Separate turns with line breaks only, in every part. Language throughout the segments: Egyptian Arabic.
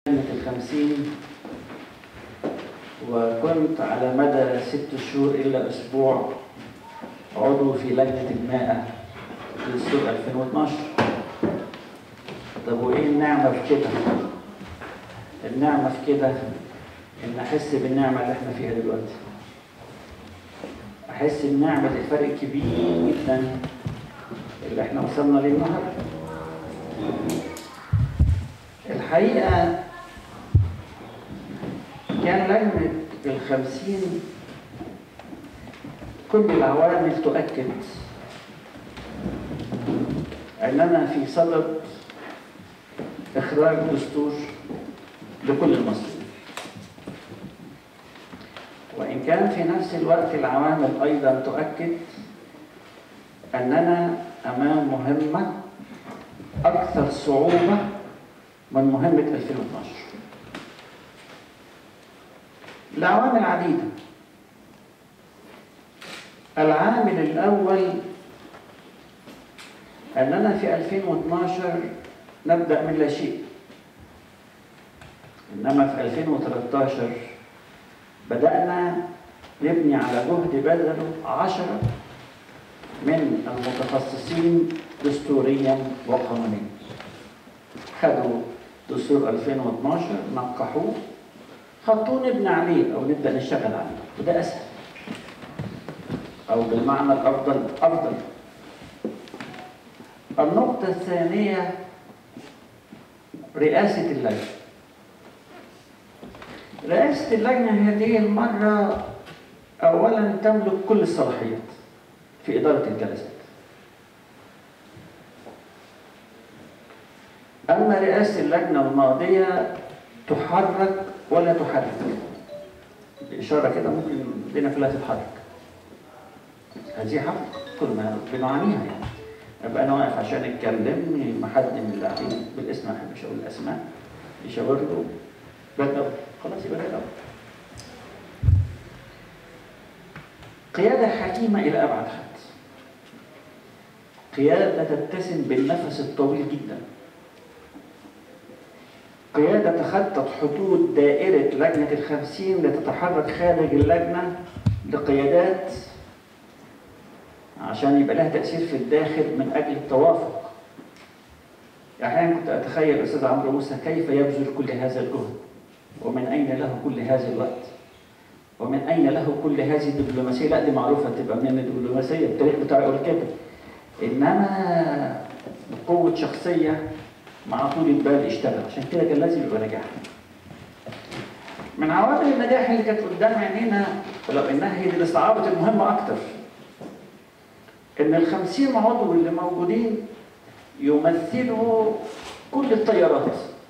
لجنة الخمسين وكنت على مدى ست شهور إلا أسبوع عضو في لجنة المائة للسوق 2012 طب وإيه النعمة في كده؟ النعمة في كده إن أحس بالنعمة اللي إحنا فيها دلوقتي أحس النعمة دي فرق كبير جدا اللي إحنا وصلنا ليه النهارده الحقيقة كان لجنة الخمسين كل العوامل تؤكد أننا في صدد إخراج دستور لكل المصريين وإن كان في نفس الوقت العوامل أيضا تؤكد أننا أمام مهمة أكثر صعوبة من مهمة 2012 العوامل عديدة العامل الأول أننا في 2012 نبدأ من لا شيء إنما في 2013 بدأنا نبني على جهد بذله عشرة من المتخصصين دستوريا وقانونيا خدوا دستور 2012 نقحوه خطوه نبني عليه او نبدا نشتغل عليه وده اسهل او بالمعنى الافضل افضل النقطة الثانية رئاسة اللجنة رئاسة اللجنة هذه المرة أولا تملك كل الصلاحيات في إدارة الجلسات أما رئاسة اللجنة الماضية تحرك ولا تحرك بإشارة كده ممكن الدنيا كلها تتحرك هذه حق كل ما بنعانيها يعني أبقى أنا واقف عشان أتكلم ما حد من اللي قاعدين بالاسم ما أحبش أقول الأسماء يشاور له بدأوا خلاص يبقى بدأوا قيادة حكيمة إلى أبعد حد قيادة تتسم بالنفس الطويل جداً قيادة تخطط حدود دائرة لجنة الخمسين لتتحرك خارج اللجنة لقيادات عشان يبقى لها تأثير في الداخل من أجل التوافق أحيانا كنت أتخيل الأستاذ عمرو موسى كيف يبذل كل هذا الجهد ومن أين له كل هذا الوقت ومن أين له كل هذه الدبلوماسية لا دي معروفة تبقى من الدبلوماسية التاريخ بتاعي يقول كده إنما بقوة شخصية مع طول البال اشتغل عشان كده كان لازم يبقى نجاح من عوامل النجاح اللي كانت قدام عينينا ولو انها هي اللي صعبت المهمه اكتر ان الخمسين عضو اللي موجودين يمثلوا كل التيارات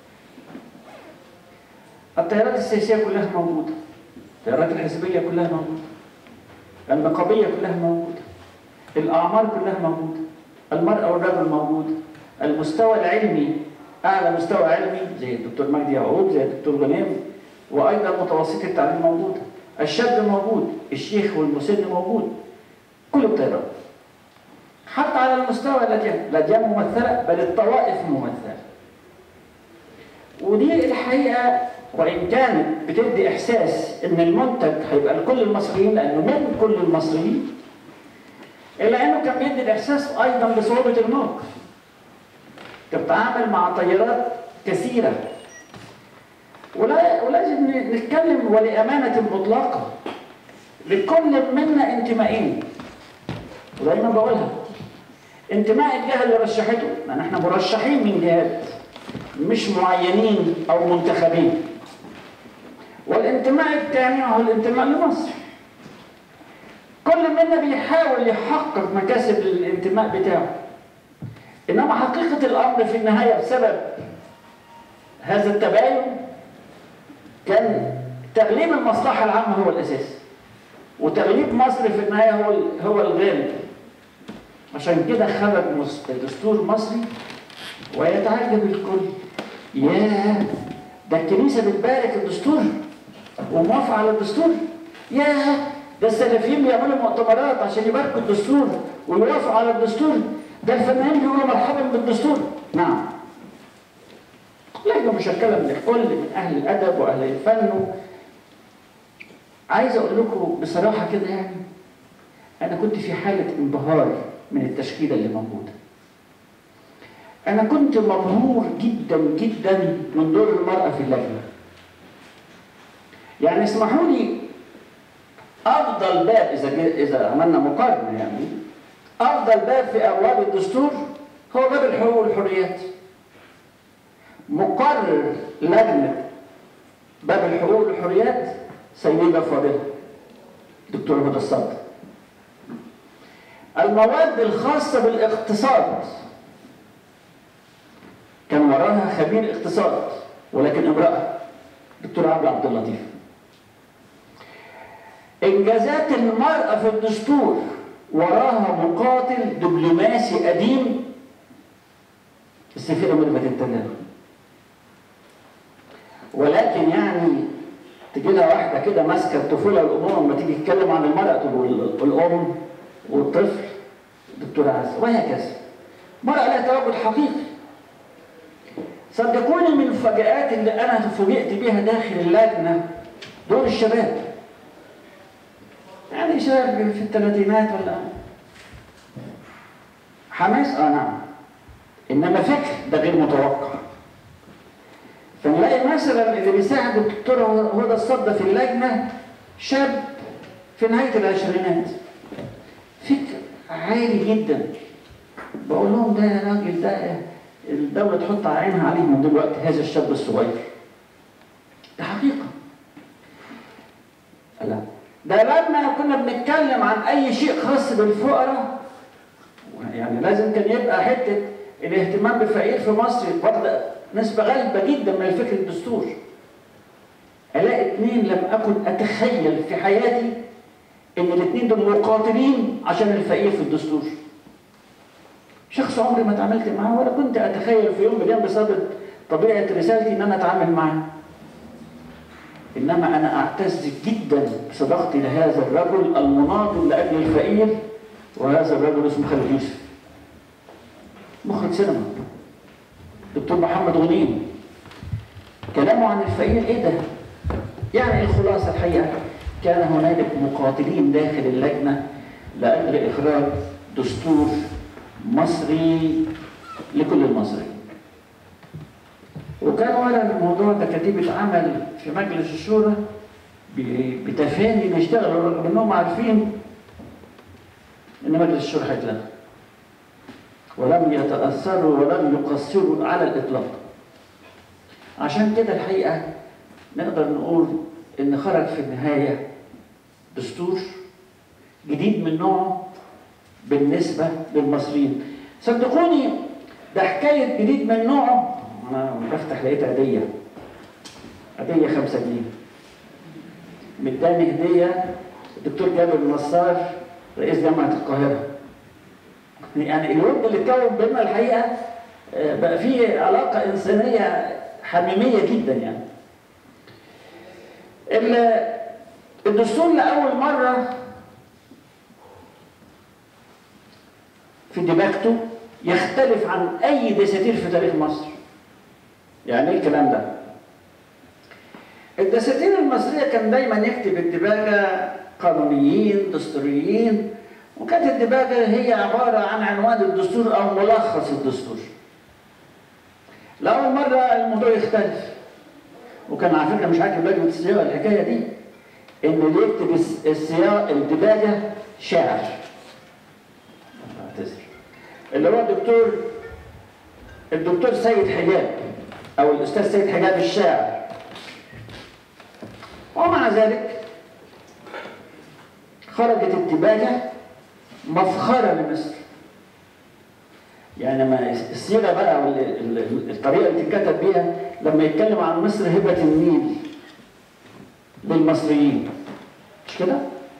التيارات السياسيه كلها موجوده التيارات الحزبيه كلها موجوده النقابيه كلها موجوده الاعمار كلها موجوده المراه والرجل موجود المستوى العلمي اعلى مستوى علمي زي الدكتور مجدي يعقوب زي الدكتور غنيم وايضا متوسط التعليم موجود الشاب موجود الشيخ والمسن موجود كل الطيران حتى على المستوى الاديان الاديان ممثله بل الطوائف ممثله ودي الحقيقه وان كانت بتدي احساس ان المنتج هيبقى لكل المصريين لانه من كل المصريين الا انه كان بيدي الاحساس ايضا بصعوبه الموقف تتعامل مع تيارات كثيرة ولا ولازم نتكلم ولأمانة مطلقة لكل منا انتمائين ودايما بقولها انتماء الجهة اللي رشحته لأن احنا مرشحين من جهات مش معينين أو منتخبين والانتماء الثاني هو الانتماء لمصر كل منا بيحاول يحقق مكاسب الانتماء بتاعه إنما حقيقة الأمر في النهاية بسبب هذا التباين كان تغليب المصلحة العامة هو الأساس وتغليب مصر في النهاية هو هو الغالب عشان كده خرج دستور مصري ويتعجب الكل ياه ده الكنيسة بتبارك الدستور وموافقة على الدستور ياه ده السلفيين بيعملوا مؤتمرات عشان يباركوا الدستور ويوافقوا على الدستور ده الفنانين بيقولوا مرحبا بالدستور نعم لجنة مشكلة من الكل من أهل الأدب وأهل الفن عايز أقول لكم بصراحة كده يعني أنا كنت في حالة انبهار من التشكيلة اللي موجودة أنا كنت مبهور جدا جدا من دور المرأة في اللجنة يعني اسمحوا لي أفضل باب إذا إذا عملنا مقارنة يعني أفضل باب في أبواب الدستور هو باب الحقوق والحريات مقرر لجنة باب الحقوق والحريات سيدة فاضلة دكتور هدى الصدر المواد الخاصة بالاقتصاد كان وراها خبير اقتصاد ولكن امرأة دكتور عبد عبد اللطيف انجازات المرأة في الدستور وراها مقاتل دبلوماسي قديم السفيرة ميرفت التناوي ولكن يعني تجي لها واحدة كده ماسكة الطفولة والأمومة لما تيجي تتكلم عن المرأة تقول الأم والطفل دكتورة عزة وهكذا المرأة لها تواجد حقيقي صدقوني من الفجاءات اللي أنا فوجئت بيها داخل اللجنة دور الشباب يعني شاب في الثلاثينات ولا حماس اه نعم انما فكر ده غير متوقع فنلاقي مثلا اللي بيساعد الدكتور هدى الصدى في اللجنه شاب في نهايه العشرينات فكر عالي جدا بقول لهم ده يا راجل ده الدولة تحط عينها عليه من دلوقتي هذا الشاب الصغير ده حقيقة لا ده لما كنا بنتكلم عن أي شيء خاص بالفقراء يعني لازم كان يبقى حتة الاهتمام بالفقير في مصر واخدة نسبة غالبة جدا من الفكر الدستور ألاقي اتنين لم أكن أتخيل في حياتي إن الاتنين دول مقاتلين عشان الفقير في الدستور شخص عمري ما اتعاملت معاه ولا كنت اتخيل في يوم من الايام بسبب طبيعه رسالتي ان انا اتعامل معاه. انما انا اعتز جدا بصداقتي لهذا الرجل المناضل لاجل الفقير وهذا الرجل اسمه خالد يوسف. مخرج سينما. دكتور محمد غنيم. كلامه عن الفقير ايه ده؟ يعني الخلاصه الحقيقه كان هنالك مقاتلين داخل اللجنه لاجل اخراج دستور مصري لكل المصريين وكان ورا الموضوع ده كتيبة عمل في مجلس الشورى بتفاني بيشتغلوا رغم انهم عارفين ان مجلس الشورى هيتلغى ولم يتأثروا ولم يقصروا على الإطلاق عشان كده الحقيقة نقدر نقول إن خرج في النهاية دستور جديد من نوعه بالنسبة للمصريين صدقوني ده حكاية جديد من نوعه أنا بفتح لقيت هدية هدية خمسة جنيه مداني هدية الدكتور جابر النصار رئيس جامعة القاهرة يعني الود اللي اتكون بيننا الحقيقة بقى فيه علاقة إنسانية حميمية جدا يعني الدستور لأول مرة في دماغته يختلف عن اي دساتير في تاريخ مصر يعني ايه الكلام ده الدساتير المصرية كان دايما يكتب الدباجة قانونيين دستوريين وكانت الدباجة هي عبارة عن عنوان الدستور أو ملخص الدستور لأول مرة الموضوع يختلف وكان على فكرة مش عاجب لجنة الصياغة الحكاية دي إن اللي يكتب السياق الدباجة شاعر اعتذر اللي هو الدكتور الدكتور سيد حجاب او الاستاذ سيد حجاب الشاعر ومع ذلك خرجت الدباجة مفخرة لمصر يعني ما الصيغة بقى الطريقة اللي تتكتب بيها لما يتكلم عن مصر هبة النيل للمصريين مش كده؟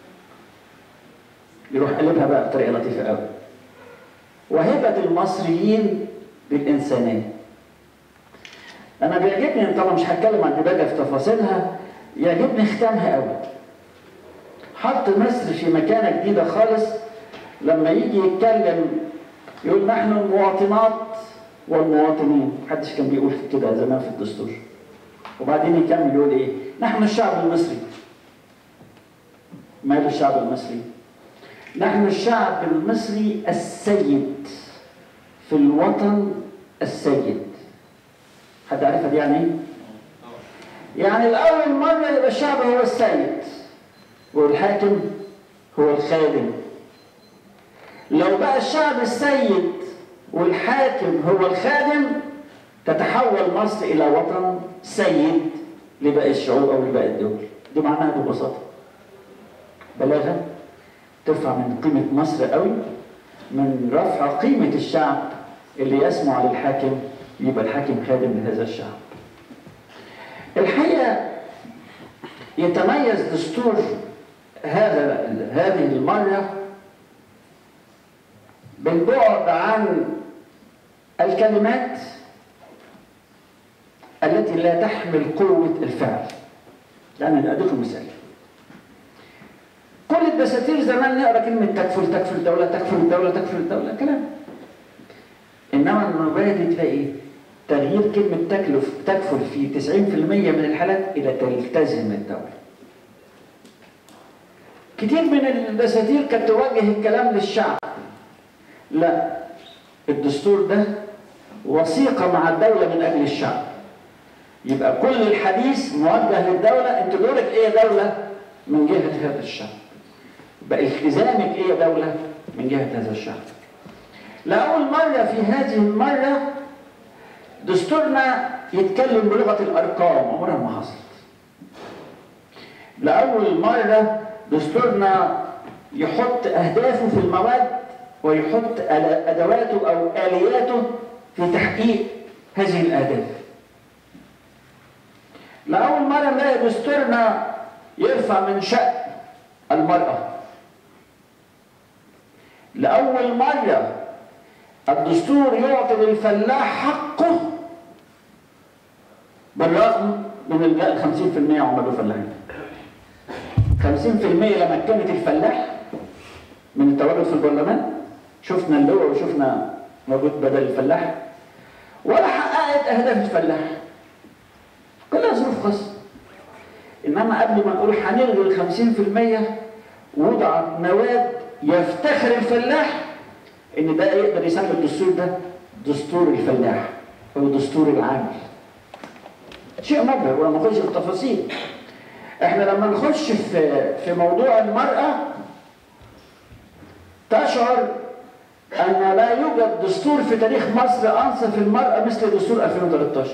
يروح قلبها بقى بطريقة لطيفة قوي وهبة المصريين للإنسانية أنا بيعجبني طبعا مش هتكلم عن الدباجة في تفاصيلها يعجبني ختامها قوي حط مصر في مكانة جديدة خالص لما يجي يتكلم يقول نحن المواطنات والمواطنين محدش كان بيقول كده زمان في الدستور وبعدين يكمل يقول ايه نحن الشعب المصري ماله الشعب المصري نحن الشعب المصري السيد في الوطن السيد حد عارفها دي يعني ايه يعني الأول مرة يبقى الشعب هو السيد والحاكم هو الخادم لو بقى الشعب السيد والحاكم هو الخادم تتحول مصر إلى وطن سيد لباقي الشعوب أو لباقي الدول دي معناها ببساطة بلاغة ترفع من قيمة مصر قوي من رفع قيمة الشعب اللي يسمع للحاكم يبقى الحاكم خادم لهذا الشعب الحقيقة يتميز دستور هذا هذه المرة بالبعد عن الكلمات التي لا تحمل قوة الفعل يعني أديكم مثال كل الدساتير زمان نقرا كلمة تكفل تكفل الدولة تكفل الدولة تكفل الدولة كلام إنما المبادئ تلاقي تغيير كلمة تكلف تكفل في 90% من الحالات إلى تلتزم الدولة كتير من الدساتير كانت توجه الكلام للشعب لا الدستور ده وثيقة مع الدولة من أجل الشعب يبقى كل الحديث موجه للدولة انت دورك ايه يا دولة من جهة هذا الشعب يبقى التزامك ايه يا دولة من جهة هذا الشعب لأول مرة في هذه المرة دستورنا يتكلم بلغة الأرقام عمرها ما حصلت لأول مرة دستورنا يحط أهدافه في المواد ويحط أدواته أو آلياته في تحقيق هذه الأهداف لأول مرة نلاقي دستورنا يرفع من شأن المرأة لأول مرة الدستور يعطي للفلاح حقه بالرغم من ال 50% عملوا فلاحين 50% لما كانت الفلاح من التواجد في البرلمان شفنا اللواء وشفنا موجود بدل الفلاح ولا حققت اهداف الفلاح كلها ظروف خاصه انما قبل ما نقول هنلغي ال 50% وضعت مواد يفتخر الفلاح ان ده يقدر يسمي الدستور ده دستور الفلاح او دستور العامل شيء مبهر ولا نخش في التفاصيل احنا لما نخش في في موضوع المرأة تشعر ان لا يوجد دستور في تاريخ مصر انصف المرأة مثل دستور 2013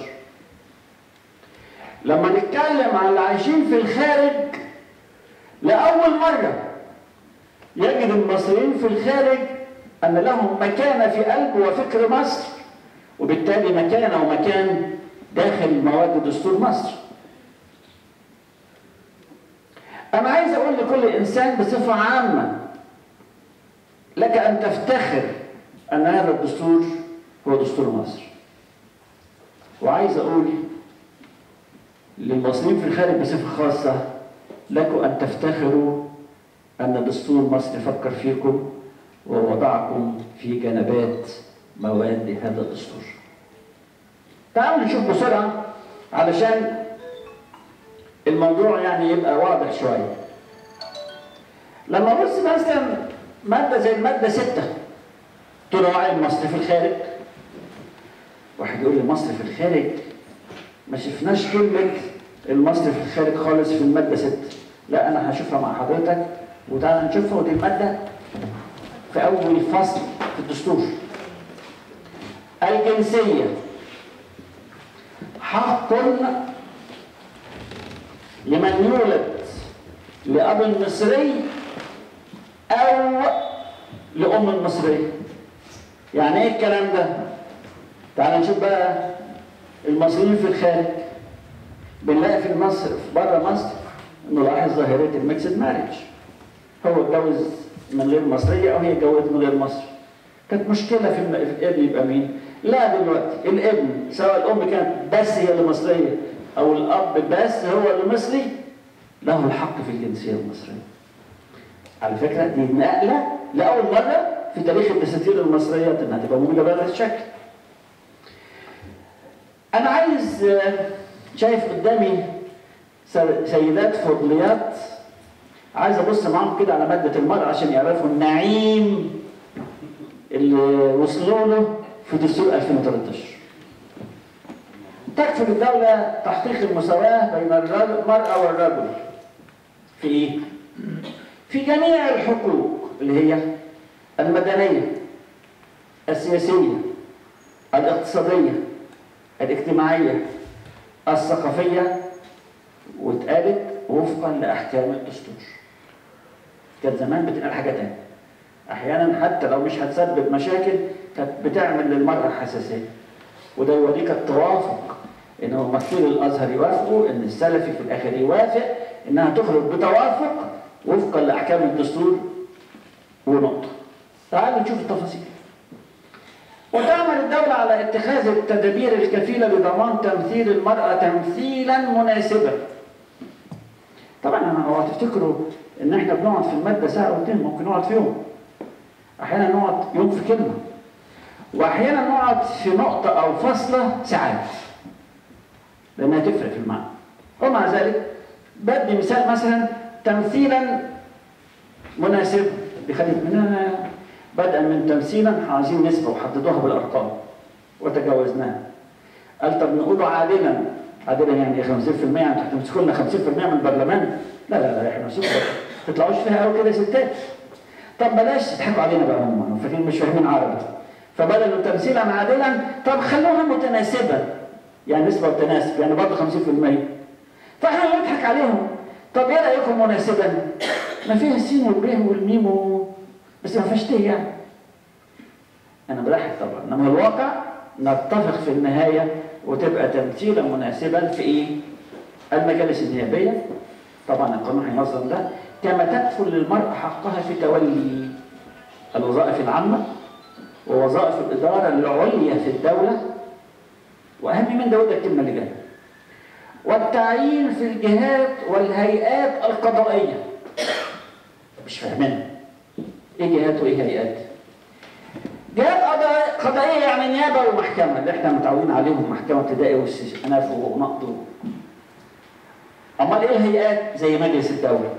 لما نتكلم عن العايشين في الخارج لأول مرة يجد المصريين في الخارج أن لهم مكانة في قلب وفكر مصر وبالتالي مكانة ومكان داخل مواد دستور مصر أنا عايز أقول لكل إنسان بصفة عامة لك أن تفتخر أن هذا الدستور هو دستور مصر وعايز أقول للمصريين في الخارج بصفة خاصة لكم أن تفتخروا أن دستور مصر فكر فيكم ووضعكم في جنبات مواد هذا الدستور تعالوا نشوف بسرعة علشان الموضوع يعني يبقى واضح شوية لما بص مثلا مادة زي المادة ستة تراعي مصر في الخارج واحد يقول لي مصر في الخارج ما شفناش كلمة المصري في الخارج خالص في المادة ستة لا أنا هشوفها مع حضرتك وتعالى نشوفها ودي المادة في أول فصل في الدستور الجنسية حق لمن يولد لأب مصري أو لأم مصرية يعني إيه الكلام ده؟ تعال نشوف بقى المصريين في الخارج بنلاقي في مصر في بره مصر نلاحظ ظاهرة الميكسد ماريج هو اتجوز من غير مصرية أو هي اتجوزت من غير مصري كانت مشكلة في الابن يبقى مين؟ لا دلوقتي الابن سواء الأم كانت بس هي اللي مصرية أو الأب بس هو اللي مصري له الحق في الجنسية المصرية. على فكرة دي نقلة لأول مرة في تاريخ الدساتير المصرية إنها تبقى موجودة بهذا الشكل. أنا عايز آه، شايف قدامي س- سيدات فضليات عايز أبص معاهم كده على مادة المرأة عشان يعرفوا النعيم اللي وصلوا له في دستور 2013 تكفل الدولة تحقيق المساواة بين الرجل- المرأة والرجل في إيه؟ في جميع الحقوق اللي هي المدنية السياسية الاقتصادية الاجتماعية الثقافية واتقالت وفقا لأحكام الدستور كانت زمان بتنقال حاجة تانية أحيانا حتى لو مش هتسبب مشاكل كانت بتعمل للمرأة حساسية وده يوريك التوافق ان ممثلي الازهر يوافقوا ان السلفي في الاخر يوافق انها تخرج بتوافق وفقا لاحكام الدستور ونقطه. تعالوا نشوف التفاصيل. وتعمل الدولة على اتخاذ التدابير الكفيلة لضمان تمثيل المرأة تمثيلا مناسبا. طبعا انا هو تفتكروا ان احنا بنقعد في المادة ساعة واتنين ممكن نقعد في يوم. احيانا نقعد يوم في كلمة. واحيانا نقعد في نقطة او فاصلة ساعات. لانها تفرق في المعنى. ومع ذلك بدي مثال مثلا تمثيلا مناسبا دي خدت منها بدءا من تمثيلا عايزين نسبة وحددوها بالأرقام وتجاوزناها قال طب نقوله عادلا عادلا يعني ايه 50% يعني هتمسكوا لنا 50% من البرلمان لا لا لا احنا مسكوا ما تطلعوش فيها قوي كده يا ستات طب بلاش تضحكوا علينا بقى هم فاكرين مش فاهمين عربي فبدلوا تمثيلا عادلا طب خلوها متناسبا يعني نسبة وتناسب يعني برضه 50% فاحنا نضحك عليهم طب ايه رايكم مناسبا؟ ما فيها السين والب والميم و... بس ما فيهاش ت يعني. انا بضحك طبعا انما الواقع نتفق في النهايه وتبقى تمثيلا مناسبا في ايه؟ المجالس النيابيه طبعا القانون هينظم ده كما تكفل للمرأة حقها في تولي الوظائف العامة ووظائف الإدارة العليا في الدولة وأهم من ده وده الكلمة اللي جاية والتعيين في الجهات والهيئات القضائية مش فاهمين ايه جهات وايه هيئات جهات قضاء- قضائية يعني نيابة ومحكمة اللي احنا متعودين عليهم محكمة ابتدائي واستئناف ونقض امال ايه الهيئات زي مجلس الدولة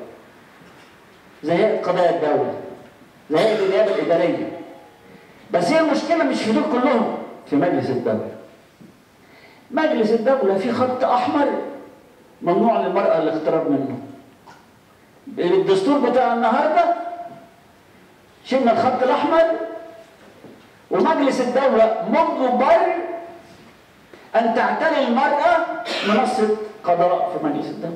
زي هيئة قضايا الدولة زي هيئة النيابة الإدارية بس هي المشكلة مش في دول كلهم في مجلس الدولة مجلس الدولة في خط أحمر ممنوع للمرأة الاقتراب منه الدستور بتاع النهاردة شلنا الخط الأحمر ومجلس الدولة مجبر أن تعتني المرأة منصة قضاء في مجلس الدولة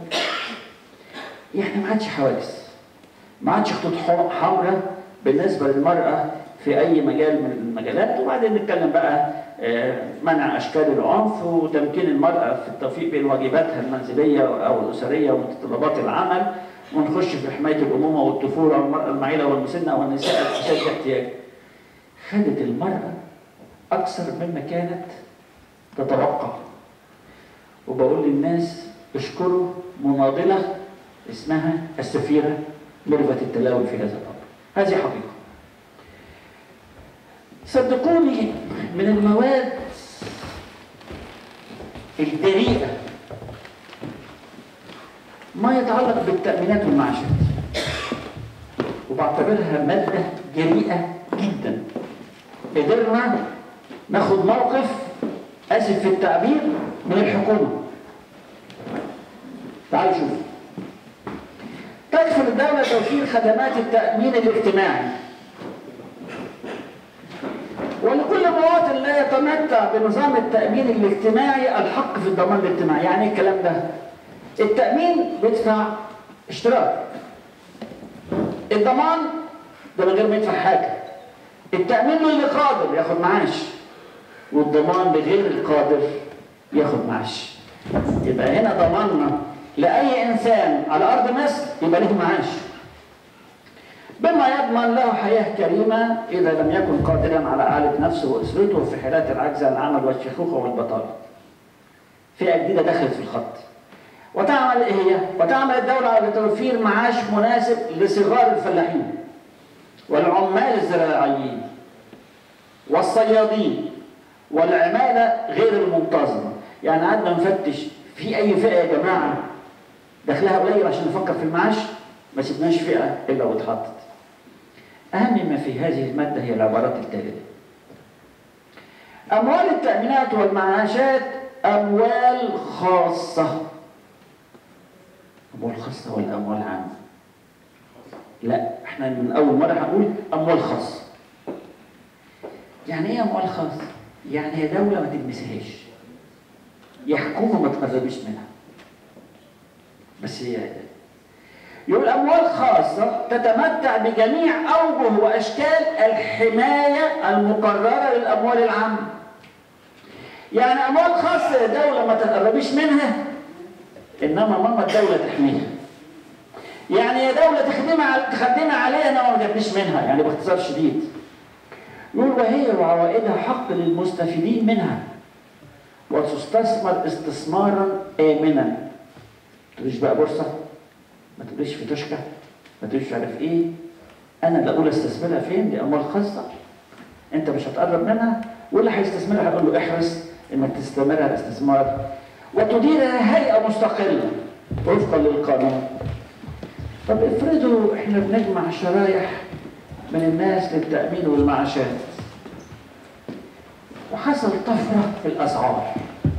يعني ما عادش حوادث ما عادش خطوط حم- حمراء بالنسبة للمرأة في أي مجال من المجالات وبعدين نتكلم بقى آه، منع أشكال العنف وتمكين المرأة في التوفيق بين واجباتها المنزلية أو الأسرية ومتطلبات العمل ونخش في حماية الأمومة والطفولة والمرأة المعيلة والمسنة والنساء الأشد احتياج خدت المرأة أكثر مما كانت تتوقع وبقول للناس اشكروا مناضلة اسمها السفيرة ميرفت التلاوي في هذا الأمر هذه حقيقة صدقوني من المواد الجريئة ما يتعلق بالتأمينات والمعاشات وبعتبرها مادة جريئة جدا قدرنا ناخد موقف آسف في التعبير من الحكومة تعالوا شوفوا تكفل الدولة توفير خدمات التأمين الاجتماعي ولكل مواطن لا يتمتع بنظام التأمين الاجتماعي الحق في الضمان الاجتماعي يعني ايه الكلام ده التأمين بيدفع اشتراك الضمان ده من غير ما يدفع حاجة التأمين للي قادر ياخد معاش والضمان لغير القادر ياخد معاش يبقى هنا ضماننا لأي إنسان على أرض مصر يبقى له معاش بما يضمن له حياة كريمة إذا لم يكن قادرا على إعالة نفسه وأسرته في حالات العجز عن العمل والشيخوخة والبطالة. فئة جديدة دخلت في الخط. وتعمل إيه هي؟ وتعمل الدولة على توفير معاش مناسب لصغار الفلاحين والعمال الزراعيين والصيادين والعمالة غير المنتظمة يعني قعدنا نفتش في اي فئه يا جماعه دخلها قليل عشان نفكر في المعاش ما سيبناش فئه الا واتحطت اهم ما في هذه الماده هي العبارات التاليه اموال التامينات والمعاشات اموال خاصه اموال خاصه ولا اموال عامه لا احنا من اول مره هنقول اموال خاصه يعني ايه اموال خاصه يعني هي دوله ما تلمسهاش يا حكومه ما تقربش منها بس هي يقول اموال خاصه تتمتع بجميع اوجه واشكال الحمايه المقرره للاموال العامه يعني اموال خاصه دوله ما تقربيش منها انما ماما الدوله تحميها يعني يا دوله تخدمها تخدمها عليها انما ما تجيبش منها يعني باختصار شديد يقول وهي وعوائدها حق للمستفيدين منها وتستثمر استثمارا امنا ما تقوليش بقى بورصه ما تقوليش في تشكى ما تقوليش عارف ايه انا اللي اقول استثمرها فين دي اموال خاصه انت مش هتقرب منها واللي هيستثمرها هقول له احرص انك تستثمرها استثمار وتديرها هيئه مستقله وفقا للقانون طب افرضوا احنا بنجمع شرايح من الناس للتامين والمعاشات وحصل طفره في الاسعار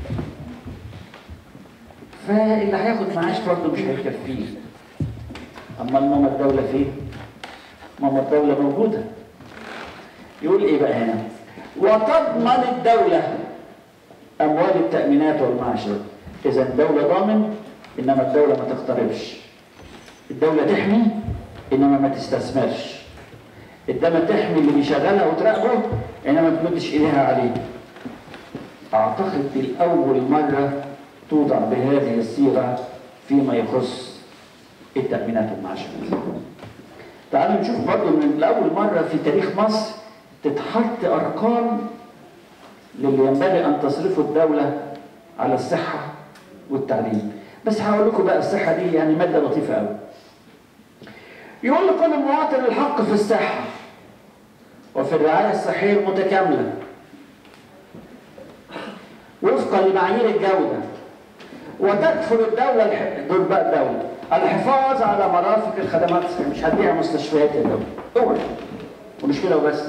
فاللي هياخد معاش برضه مش هيكفيه اما ماما الدوله فين ماما الدوله موجوده يقول ايه بقى هنا وتضمن الدوله اموال التامينات والمعاشات اذا الدوله ضامن انما الدوله ما تقتربش الدوله تحمي انما ما تستثمرش الدولة تحمي اللي بيشغلها وتراقبه انما ما تمدش ايديها عليه اعتقد دي اول مره توضع بهذه الصيغه فيما يخص التامينات والمعاشات تعالوا نشوف برضه من اول مره في تاريخ مصر تتحط ارقام للي ينبغي ان تصرفه الدوله على الصحه والتعليم بس هقول لكم بقى الصحه دي يعني ماده لطيفه قوي يقول لكل مواطن الحق في الصحه وفي الرعايه الصحيه المتكامله وفقا لمعايير الجوده وتكفل الدوله دول بقى الدوله الحفاظ على مرافق الخدمات الصحيه مش هتبيع مستشفيات يا دوله اوعى ومش كده وبس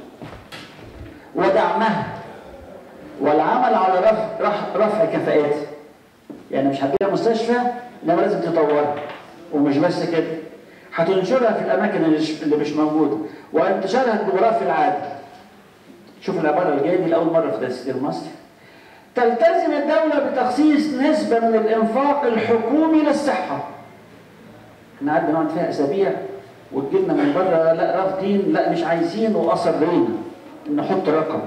ودعمها والعمل على رفع رفع كفاءات يعني مش هتبيع مستشفى انما لازم تطورها ومش بس كده هتنشرها في الاماكن اللي مش موجوده وانتشارها الجغرافي العادي شوف العباره الجايه دي لاول مره في تسجيل مصر تلتزم الدوله بتخصيص نسبه من الانفاق الحكومي للصحه احنا قعدنا نقعد فيها اسابيع وتجيلنا من بره لا رافضين لا مش عايزين واصرينا نحط رقم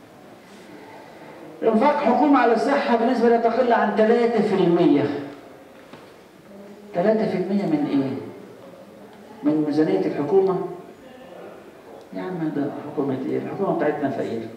انفاق حكومي على الصحه بنسبه لا تقل عن 3% 3% من ايه؟ من ميزانيه الحكومه يا عم ده حكومه ايه؟ الحكومه بتاعتنا فقيره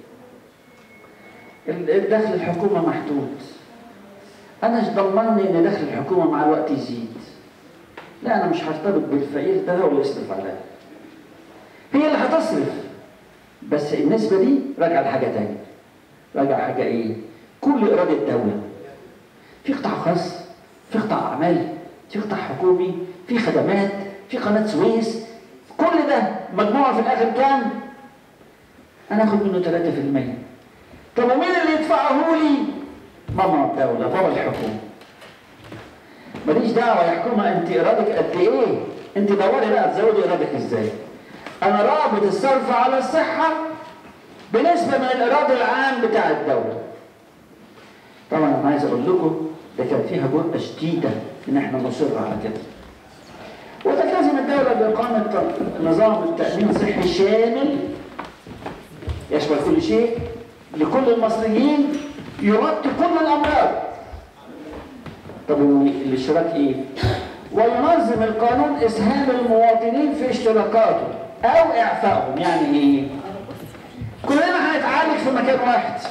الدخل الحكومه محدود انا مش ضمني ان دخل الحكومه مع الوقت يزيد لا انا مش هرتبط بالفقير ده هو اللي يصرف عليا هي اللي هتصرف بس النسبه دي راجعه لحاجه تانية راجعه حاجه ايه كل اراده الدوله في قطاع خاص في قطاع اعمال في قطاع حكومي في خدمات في قناه سويس كل ده مجموعه في الاخر كام انا اخد منه 3% طب ومين اللي يدفعه لي ماما الدوله بابا الحكومه ماليش دعوه يا حكومه انت ارادك قد ايه انت دوري بقى تزودي ارادك ازاي انا رابط الصرف على الصحه بنسبه من الايراد العام بتاع الدوله طبعا انا عايز اقول لكم ده كان فيها جرأة شديدة ان احنا نصر على كده وتلتزم الدولة بإقامة نظام التأمين الصحي شامل يشمل كل شيء لكل المصريين يغطي كل الأمراض طب الاشتراك ايه؟ وينظم القانون اسهام المواطنين في اشتراكاته او اعفائهم يعني ايه؟ كلنا هنتعالج في مكان واحد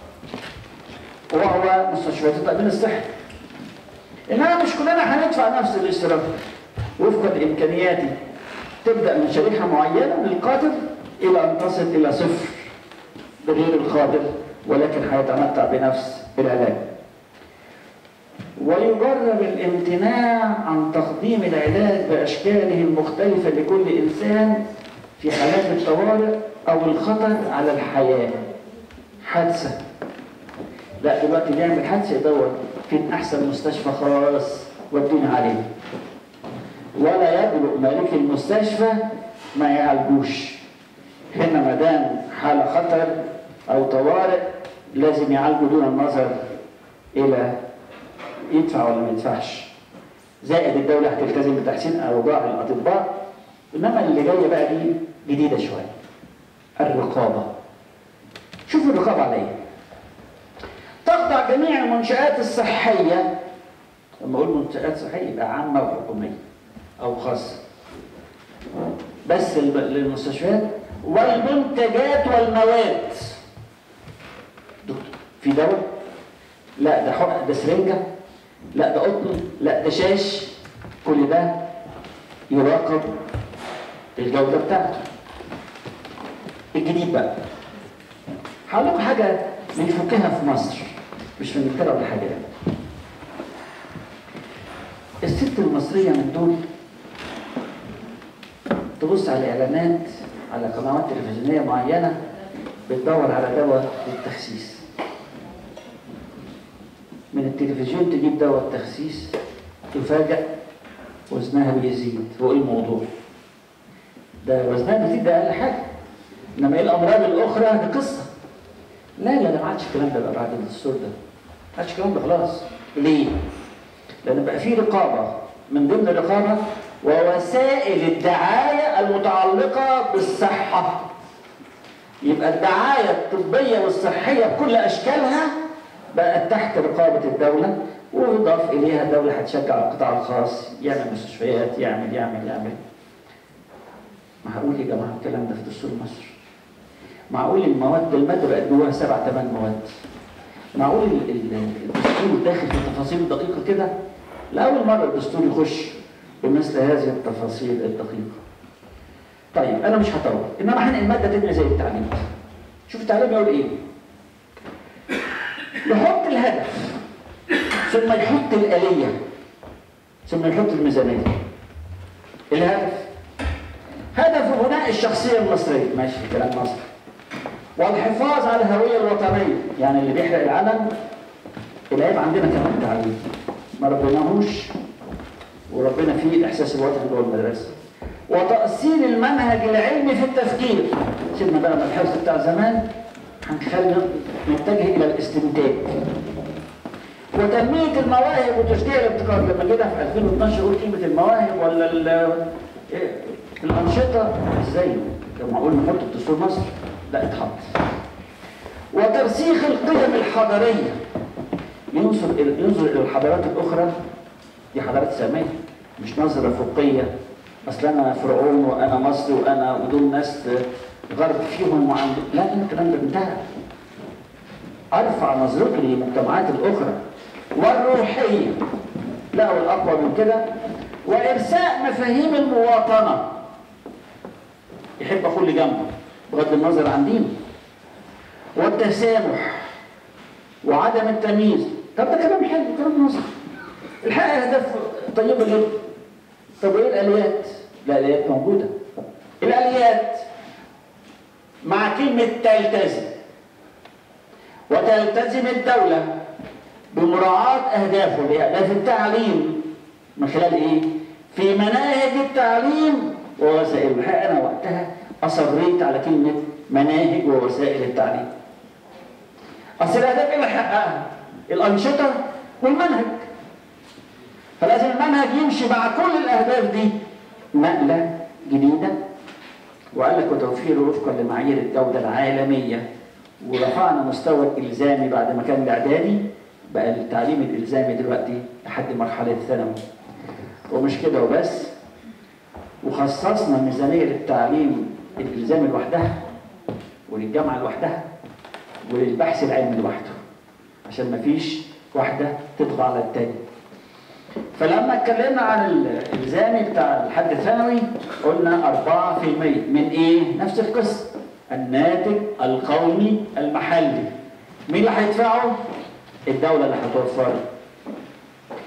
وهو مستشفيات التأمين الصحي انما مش كلنا هندفع نفس الاشتراك وفقا لامكانياتي تبدا من شريحه معينه من القادر الى ان تصل الى صفر لغير القادر ولكن هيتمتع بنفس العلاج ويجرب الامتناع عن تقديم العلاج بأشكاله المختلفة لكل إنسان في حالات الطوارئ أو الخطر على الحياة حادثة لا دلوقتي بيعمل حادثة يدور فين أحسن مستشفى خاص ودوني عليه ولا يجرؤ مالك المستشفى ما يعالجوش هنا ما دام حالة خطر أو طوارئ لازم يعالجوا دون النظر إلى يدفع ولا ما يدفعش زائد الدولة هتلتزم بتحسين أوضاع الأطباء إنما اللي جاية بقى دي جديدة شوية الرقابة شوفوا الرقابة على إيه تخضع جميع المنشآت الصحية لما أقول منشآت صحية يبقى عامة وحكومية أو خاصة بس للمستشفيات والمنتجات والمواد دكتور في دواء لا ده حقن ده سرنجة لا ده قطن لا ده شاش كل ده يراقب الجودة بتاعته الجديد بقى هقول لكم حاجة بنفكها في مصر مش في انجلترا ولا حاجة الست المصرية من دول تبص على الاعلانات على قنوات تلفزيونيه معينه بتدور على دواء للتخسيس من التلفزيون تجيب دواء التخسيس تفاجأ وزنها بيزيد هو ايه الموضوع ده وزنها بيزيد ده اقل حاجه انما ايه الامراض الاخرى دي قصه لا لا لا ما عادش الكلام ده بقى بعد الدستور ده ما عادش الكلام ده خلاص ليه؟ لان بقى في رقابه من ضمن الرقابه ووسائل الدعاية المتعلقة بالصحة يبقى الدعاية الطبية والصحية بكل أشكالها بقت تحت رقابة الدولة ويضاف إليها الدولة هتشجع القطاع الخاص يعمل مستشفيات يعمل يعمل يعمل معقول يا جماعة الكلام ده في دستور مصر معقول المواد المادة بقت جواها سبع ثمان مواد معقول الدستور داخل في تفاصيل دقيقة كده لأول مرة الدستور يخش بمثل هذه التفاصيل الدقيقة طيب أنا مش هطول إنما هنقل مادة تانية زي التعليم شوف التعليم يقول إيه يحط الهدف ثم يحط الآلية ثم يحط الميزانية الهدف هدف بناء الشخصية المصرية ماشي كلام مصري والحفاظ على الهوية الوطنية يعني اللي بيحرق العلم العيب عندنا كمان تعليم ما ربناهوش وربنا فيه الإحساس الوطني جوه المدرسة وتأصيل المنهج العلمي في التفكير سيبنا بقى من الحفظ بتاع زمان هنخلي نتجه إلى الاستنتاج وتنمية المواهب وتشجيع الابتكار لما جينا في 2012 قلت قيمة المواهب ولا الأنشطة ازاي؟ لما قلنا نحط دستور مصر لا اتحط وترسيخ القيم الحضارية ينظر ينظر إلى الحضارات الأخرى دي حضارات سامية مش نظرة فوقية أصل أنا فرعون وأنا مصري وأنا ودول ناس غرب فيهم وعند لا لا الكلام ده انتهى أرفع نظرتي للمجتمعات الأخرى والروحية لا والأقوى من كده وإرساء مفاهيم المواطنة يحب أخو اللي جنبه بغض النظر عن دينه والتسامح وعدم التمييز طب ده كلام حلو كلام نصح الحقيقة أهداف طيبة جدا طب وإيه الآليات؟ الآليات موجودة الآليات مع كلمة تلتزم وتلتزم الدولة بمراعاة أهدافه لأهداف التعليم من خلال إيه؟ في مناهج التعليم ووسائل الحقيقة أنا وقتها أصريت على كلمة مناهج ووسائل التعليم أصل الأهداف إيه اللي حققها؟ الأنشطة والمنهج فلازم المنهج يمشي مع كل الأهداف دي نقلة جديدة وقال لك وتوفير وفقا لمعايير الجودة العالمية ورفعنا مستوى الإلزامي بعد ما كان الإعدادي بقى التعليم الإلزامي دلوقتي لحد مرحلة الثانوي ومش كده وبس وخصصنا ميزانية للتعليم الإلزامي لوحدها وللجامعة لوحدها وللبحث العلمي لوحده عشان ما فيش واحدة تطغى على التاني فلما اتكلمنا عن الإلزامي بتاع الحد الثانوي قلنا 4% من إيه؟ نفس القسم الناتج القومي المحلي مين اللي هيدفعه؟ الدولة اللي هتوفره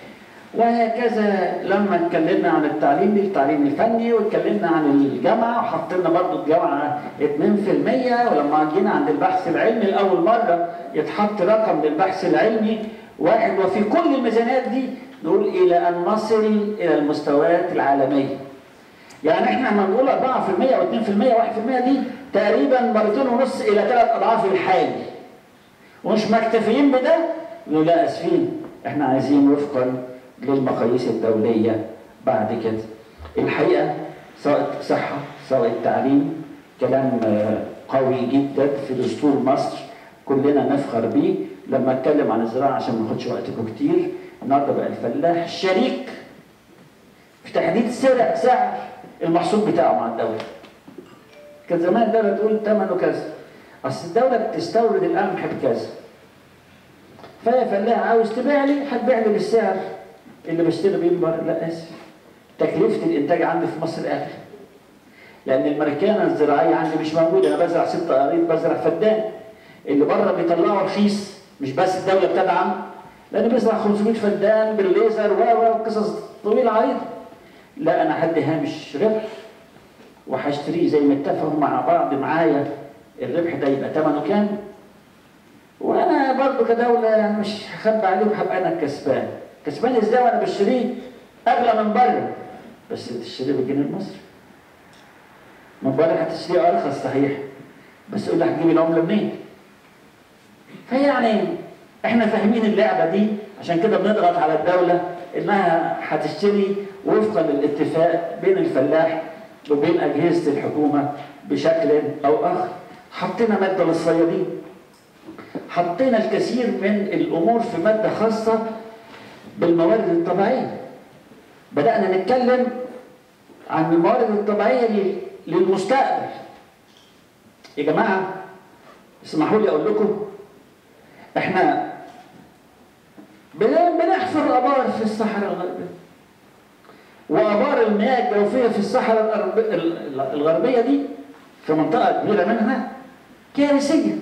وهكذا لما اتكلمنا عن التعليم التعليم الفني واتكلمنا عن الجامعة وحطينا برضو الجامعة 2% ولما جينا عند البحث العلمي لأول مرة يتحط رقم للبحث العلمي واحد وفي كل الميزانيات دي نقول إلى أن نصل إلى المستويات العالمية يعني احنا لما نقول 4% و2% و1% دي تقريبا مرتين ونص إلى ثلاث أضعاف الحالي ومش مكتفيين بده نقول لا اسفين احنا عايزين وفقا للمقاييس الدوليه بعد كده الحقيقه سواء صحه سواء التعليم كلام قوي جدا في دستور مصر كلنا نفخر بيه لما اتكلم عن الزراعه عشان ما اخدش وقتكم كتير النهارده بقى الفلاح شريك في تحديد سعر سعر المحصول بتاعه مع الدوله كان زمان الدوله تقول ثمنه كذا اصل الدوله بتستورد القمح بكذا فيا فلاح عاوز تبيع لي هتبيع لي بالسعر اللي بشتري بيه بره لا اسف تكلفه الانتاج عندي في مصر اغلى لان الماركانه الزراعيه عندي مش موجوده انا بزرع ست قريط بزرع فدان اللي بره بيطلعوا رخيص مش بس الدوله بتدعم لان بيزرع 500 فدان بالليزر و وقصص طويله عريضه لا انا هدي هامش ربح وهشتريه زي ما اتفقوا مع بعض معايا الربح ده يبقى ثمنه كام وانا برضو كدوله يعني مش هخبي عليهم هبقى انا الكسبان كسبان ازاي وانا بشتريه اغلى من بره بس تشتريه بالجنيه المصري من بره هتشتريه ارخص صحيح بس يقول لك هتجيب العمله منين فيعني احنا فاهمين اللعبه دي عشان كده بنضغط على الدوله انها هتشتري وفقا للاتفاق بين الفلاح وبين اجهزه الحكومه بشكل او اخر حطينا ماده للصيادين حطينا الكثير من الامور في ماده خاصه بالموارد الطبيعيه بدانا نتكلم عن الموارد الطبيعيه للمستقبل يا جماعه اسمحوا لي اقول لكم احنا بنحفر ابار في الصحراء الغربيه وابار المياه الجوفيه في الصحراء الغربيه دي في منطقه كبيره منها كارثيه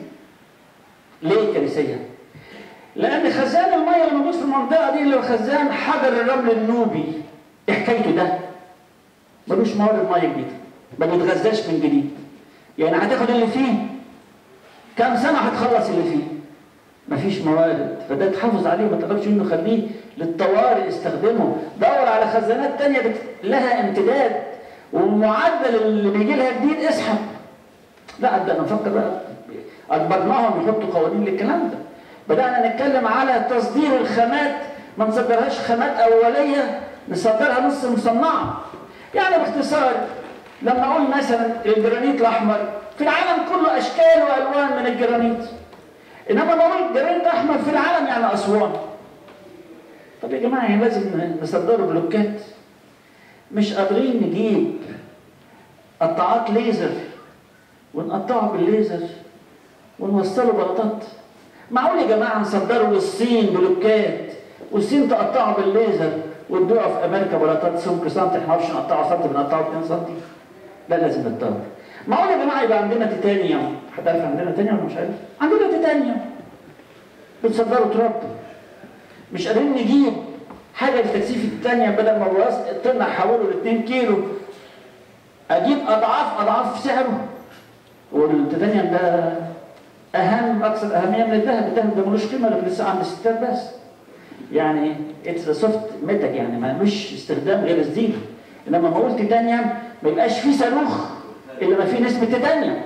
ليه كارثيه؟ لأن خزان المية اللي موجود في المنطقة دي اللي هو خزان حجر الرمل النوبي إيه حكايته ده؟ ملوش موارد مية جديدة ما بيتغذاش من جديد يعني هتاخد اللي فيه كام سنة هتخلص اللي فيه مفيش موارد فده تحافظ عليه ما تقدرش انه خليه للطوارئ استخدمه دور على خزانات تانية بت... لها امتداد والمعدل اللي بيجي لها جديد اسحب لا ده انا نفكر بقى اجبرناهم يحطوا قوانين للكلام ده بدانا نتكلم على تصدير الخامات ما نصدرهاش خامات اوليه نصدرها نص مصنعه يعني باختصار لما اقول مثلا الجرانيت الاحمر في العالم كله اشكال والوان من الجرانيت انما بقول جرانيت احمر في العالم يعني اسوان طب يا جماعه يعني لازم نصدره بلوكات مش قادرين نجيب قطاعات ليزر ونقطعه بالليزر ونوصله بلاطات معقول يا جماعه نصدره للصين بلوكات والصين تقطعه بالليزر وتبيعه في امريكا بلاطات سمك سنتي احنا ما نعرفش نقطعه سنتي بنقطعه 2 سنتي لا لازم نتطور معقول يا جماعه يبقى عندنا تيتانيوم حد عارف عندنا تيتانيوم ولا مش عارف؟ عندنا تيتانيوم بنصدره تراب مش قادرين نجيب حاجه لتكثيف التيتانيوم بدل ما الطن احوله ل 2 كيلو اجيب اضعاف اضعاف سعره والتيتانيوم ده اهم اكثر اهميه من الذهب الذهب ده ملوش قيمه لكن لسه عند الستات بس يعني اتس سوفت ميتال يعني ما مش استخدام غير الزيت انما ما قلت تيتانيوم ما يبقاش فيه صاروخ الا ما فيه نسبه تيتانيوم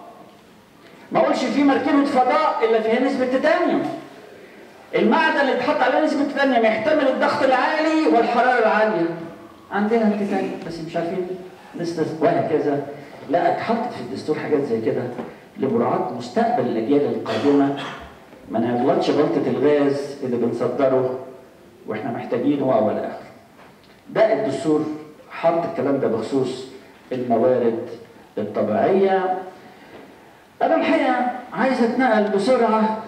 ما اقولش فيه مركبه فضاء الا فيها نسبه تيتانيوم المعدن اللي اتحط عليه نسبه تيتانيوم يحتمل الضغط العالي والحراره العاليه عندنا التيتانيوم بس مش عارفين نسبه وهكذا لا اتحطت في الدستور حاجات زي كده لمراعاة مستقبل الأجيال القادمة ما نغلطش غلطة الغاز اللي بنصدره واحنا محتاجينه وإلى آخره. ده الدستور حط الكلام ده بخصوص الموارد الطبيعية. أنا الحقيقة عايز أتنقل بسرعة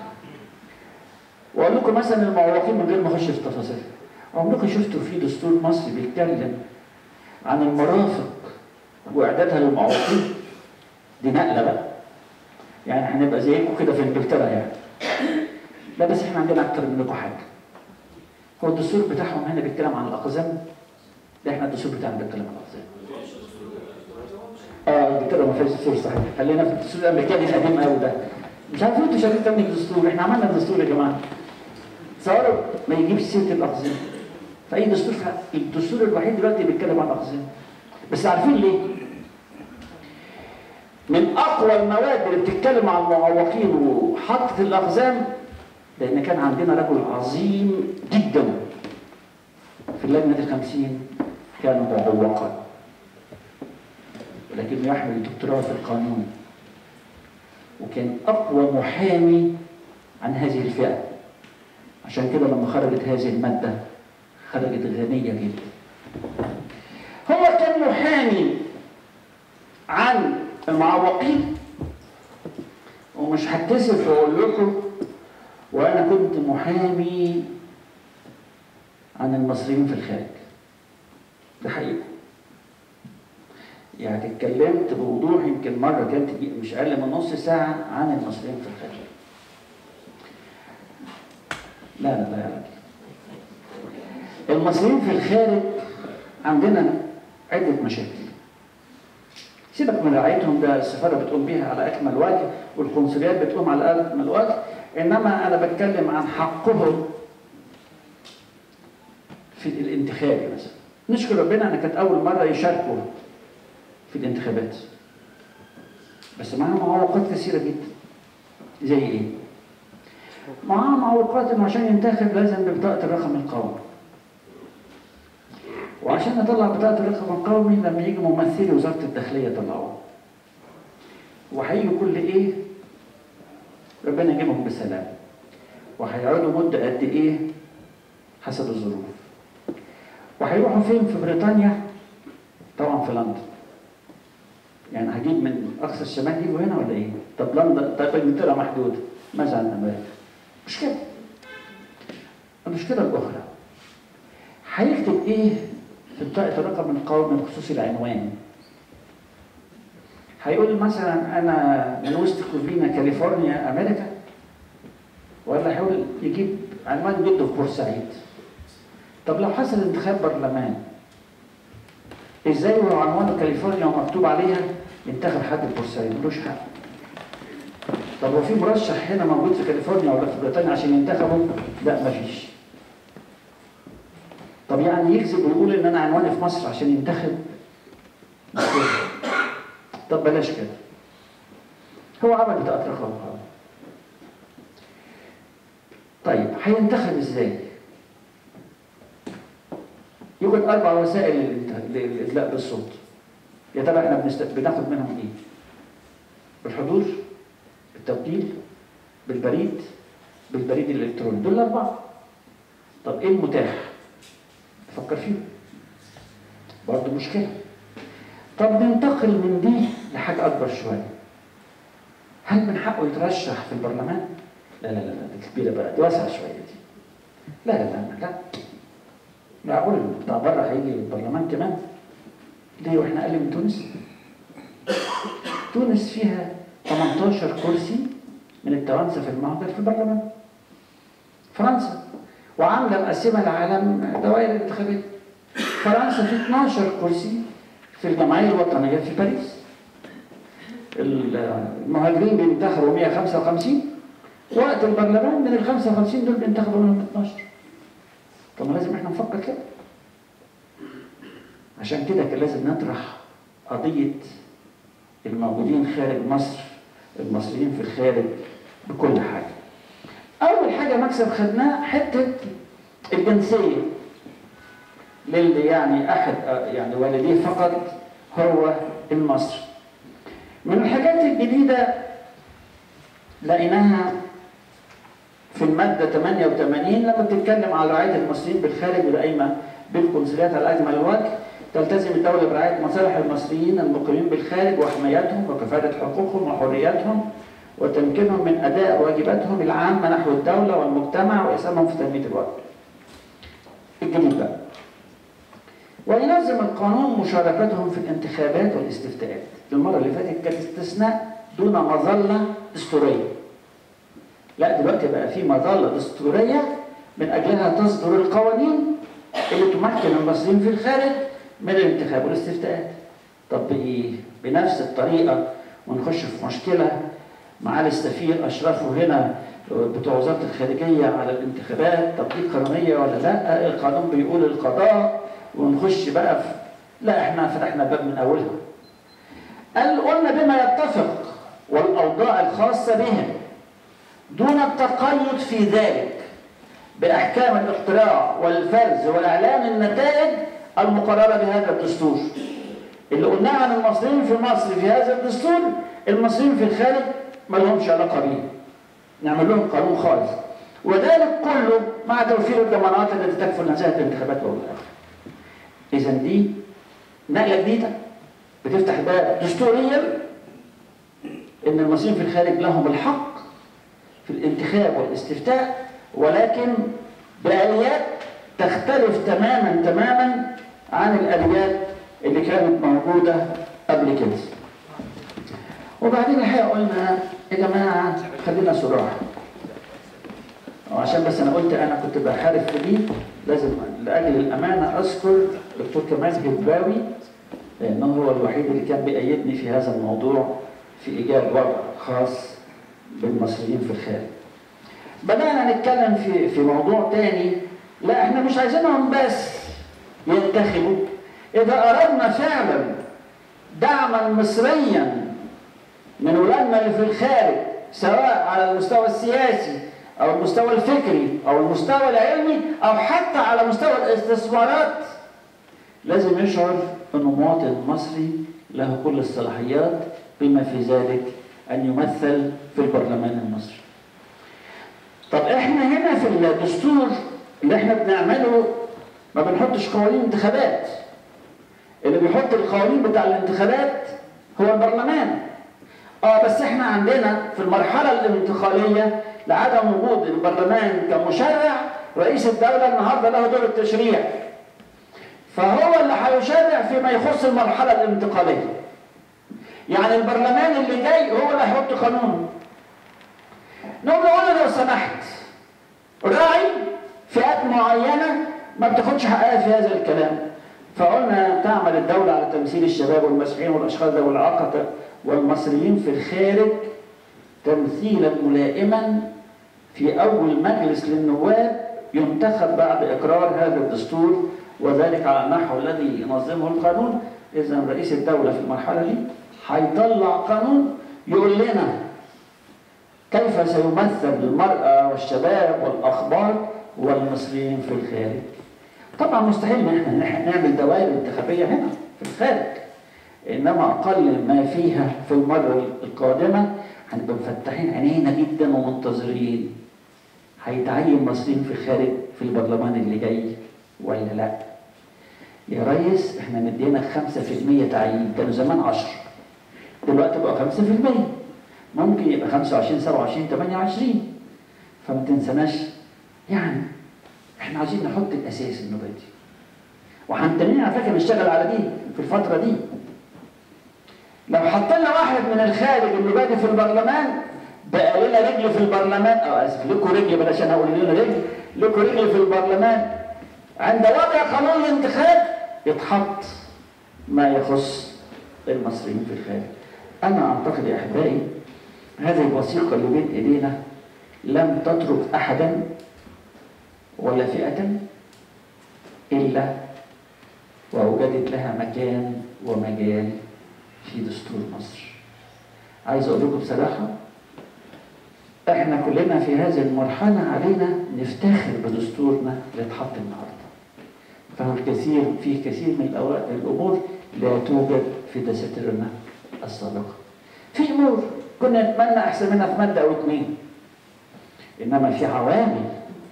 وأقول لكم مثلا المعوقين من غير ما أخش في تفاصيل. عمركم شفتوا في دستور مصري بيتكلم عن المرافق وإعدادها للمعوقين؟ دي نقلة بقى. يعني هنبقى زيكم كده في انجلترا يعني لا بس احنا عندنا اكتر منكم حاجه هو الدستور بتاعهم هنا بيتكلم عن الاقزام ده احنا الدستور بتاعنا بيتكلم عن الاقزام اه انجلترا ما فيهاش دستور صحيح خلينا في الدستور الامريكاني القديم قوي ده مش عارف انتوا شايفين تاني الدستور احنا عملنا الدستور يا جماعه تصوروا ما يجيبش سيره الاقزام في اي دستور الدستور الوحيد دلوقتي بيتكلم عن الاقزام بس عارفين ليه؟ من اقوى المواد اللي بتتكلم عن المعوقين وحطت الاقزام لان كان عندنا رجل عظيم جدا في اللجنه الخمسين كان معوقا ولكنه يحمل الدكتوراه في القانون وكان اقوى محامي عن هذه الفئه عشان كده لما خرجت هذه الماده خرجت غنيه جدا هو كان محامي عن المعوقين ومش هتكسف واقول لكم وانا كنت محامي عن المصريين في الخارج ده حقيقه يعني اتكلمت بوضوح يمكن مره كانت مش اقل من نص ساعه عن المصريين في الخارج لا لا لا لا المصريين في الخارج عندنا عده مشاكل سيبك من رعايتهم ده السفاره بتقوم بيها على اكمل وجه والقنصليات بتقوم على اكمل وجه انما انا بتكلم عن حقهم في الانتخاب مثلا نشكر ربنا ان كانت اول مره يشاركوا في الانتخابات بس معاهم معوقات كثيره جدا زي ايه؟ معاهم معوقات انه عشان ينتخب لازم ببطاقه الرقم القومي وعشان نطلع بطاقه الرقم القومي لما يجي ممثلي وزاره الداخليه يطلعوها وهيجوا كل ايه؟ ربنا يجيبهم بسلام وهيقعدوا مده قد ايه؟ حسب الظروف وهيروحوا فين في بريطانيا؟ طبعا في لندن يعني هجيب من اقصى الشمال يجوا هنا ولا ايه؟ طب لندن طب انجلترا محدوده ماذا عن امريكا؟ مش كده المشكله الاخرى هيكتب ايه في بطاقه الرقم القومي بخصوص العنوان؟ هيقول مثلا انا من وسط كوفينا كاليفورنيا امريكا ولا هيقول يجيب عنوان جده في بورسعيد طب لو حصل انتخاب برلمان ازاي ولو عنوانه كاليفورنيا ومكتوب عليها ينتخب حد في بورسعيد ملوش حق طب هو في مرشح هنا موجود في كاليفورنيا ولا في بريطانيا عشان ينتخبوا لا مفيش طب يعني يكذب ويقول ان انا عنواني في مصر عشان ينتخب طب بلاش كده هو عمل بطاقه رقم قومي طيب هينتخب ازاي؟ يوجد اربع وسائل للادلاء بالصوت يا ترى احنا بنست... بناخد منهم ايه؟ بالحضور بالتوكيل بالبريد بالبريد الالكتروني دول الاربعه طب ايه المتاح؟ نفكر فيه برضه مشكله طب ننتقل من دي لحاجه اكبر شويه هل من حقه يترشح في البرلمان؟ لا لا لا دي كبيره بقى دي واسعه شويه دي لا لا لا لا معقول بتاع بره هيجي البرلمان كمان ليه واحنا اقل من تونس تونس فيها 18 كرسي من التوانسه في المهجر في البرلمان فرنسا وعامله مقسمه العالم دوائر الانتخابات فرنسا في 12 كرسي في الجمعيه الوطنيه في باريس المهاجرين بينتخبوا 155 وقت البرلمان من ال 55 دول بينتخبوا منهم 12 طب ما لازم احنا نفكر كده عشان كده كان لازم نطرح قضية الموجودين خارج مصر المصريين في الخارج بكل حاجة أول حاجة مكسب خدناه حتة الجنسية للي يعني أحد يعني والديه فقط هو المصري من الحاجات الجديدة لقيناها في المادة 88 لما بتتكلم على رعاية المصريين بالخارج والقايمة بالقنصليات على أجمل وجه تلتزم الدولة برعاية مصالح المصريين المقيمين بالخارج وحمايتهم وكفالة حقوقهم وحرياتهم وتمكينهم من أداء واجباتهم العامة نحو الدولة والمجتمع وإسهامهم في تنمية الوطن. الجديد بقى. ويلزم القانون مشاركتهم في الانتخابات والاستفتاءات. المرة اللي فاتت كانت استثناء دون مظلة دستورية. لا دلوقتي بقى في مظلة دستورية من أجلها تصدر القوانين اللي تمكن المصريين في الخارج من الانتخاب والاستفتاءات طب بإيه؟ بنفس الطريقة ونخش في مشكلة معالي السفير أشرفه هنا بتوع وزارة الخارجية على الانتخابات طب دي قانونية ولا لا؟ القانون بيقول القضاء ونخش بقى في لا احنا فتحنا الباب من أولها قال قلنا بما يتفق والأوضاع الخاصة بهم دون التقيد في ذلك بأحكام الاقتراع والفرز وإعلان النتائج المقررة بهذا الدستور اللي قلناه عن المصريين في مصر في هذا الدستور المصريين في الخارج ما لهمش علاقة بيه نعمل لهم قانون خالص وذلك كله مع توفير الضمانات التي تكفل نزاهة الانتخابات والآخر إذا دي نقلة جديدة بتفتح باب دستوريا ان المصريين في الخارج لهم الحق في الانتخاب والاستفتاء ولكن بآليات تختلف تماما تماما عن الآليات اللي كانت موجودة قبل كده وبعدين الحقيقة قلنا يا جماعة خلينا صراحة وعشان بس أنا قلت أنا كنت بحارب في دي لازم لأجل الأمانة أذكر دكتور كمال هباوي لأنه هو الوحيد اللي كان بيأيدني في هذا الموضوع في إيجاد وضع خاص بالمصريين في الخارج. بدأنا نتكلم في في موضوع تاني لا احنا مش عايزينهم بس ينتخبوا إذا أردنا فعلا دعما مصريا من ولادنا اللي في الخارج سواء على المستوى السياسي أو المستوى الفكري أو المستوى العلمي أو حتى على مستوى الاستثمارات لازم يشعر أنه مواطن مصري له كل الصلاحيات بما في ذلك أن يمثل في البرلمان المصري طب احنا هنا في الدستور اللي احنا بنعمله ما بنحطش قوانين انتخابات اللي بيحط القوانين بتاع الانتخابات هو البرلمان اه بس احنا عندنا في المرحلة الانتقالية لعدم وجود البرلمان كمشرع رئيس الدولة النهارده له دور التشريع فهو اللي هيشرع فيما يخص المرحلة الانتقالية يعني البرلمان اللي جاي هو اللي هيحط قانون نقول له لو سمحت راعي فئات معينة ما بتاخدش حقها في هذا الكلام فقلنا تعمل الدولة على تمثيل الشباب والمسيحيين والأشخاص ذوي الإعاقة والمصريين في الخارج تمثيلا ملائما في أول مجلس للنواب ينتخب بعد إقرار هذا الدستور وذلك على النحو الذي ينظمه القانون إذا رئيس الدولة في المرحلة دي هيطلع قانون يقول لنا كيف سيمثل المرأة والشباب والأخبار والمصريين في الخارج طبعا مستحيل ان احنا نعمل دوائر انتخابية هنا في الخارج انما اقل ما فيها في المرة القادمة هنبقى مفتحين عينينا جدا ومنتظرين هيتعين مصريين في الخارج في البرلمان اللي جاي ولا لا يا ريس احنا مدينا 5% تعيين كانوا زمان 10 دلوقتي بقى 5% ممكن يبقى 25 27 28 فما تنسناش يعني احنا عايزين نحط الاساس النباتي وهنتنين على فكره نشتغل على دي في الفتره دي لو حطينا واحد من الخارج النباتي في البرلمان بقى لنا رجل في البرلمان اه اسف لكم رجل بلاش انا اقول لنا رجل لكم رجل في البرلمان عند وضع قانون الانتخاب يتحط ما يخص المصريين في الخارج انا اعتقد يا احبائي هذه الوثيقه اللي بين ايدينا لم تترك احدا ولا فئه الا ووجدت لها مكان ومجال في دستور مصر عايز اقول لكم بصراحه احنا كلنا في هذه المرحله علينا نفتخر بدستورنا اللي اتحط النهارده فهو الكثير فيه كثير من الأوراق الامور لا توجد في دساتيرنا السابقه في امور كنا نتمنى احسن منها في ماده او اثنين انما في عوامل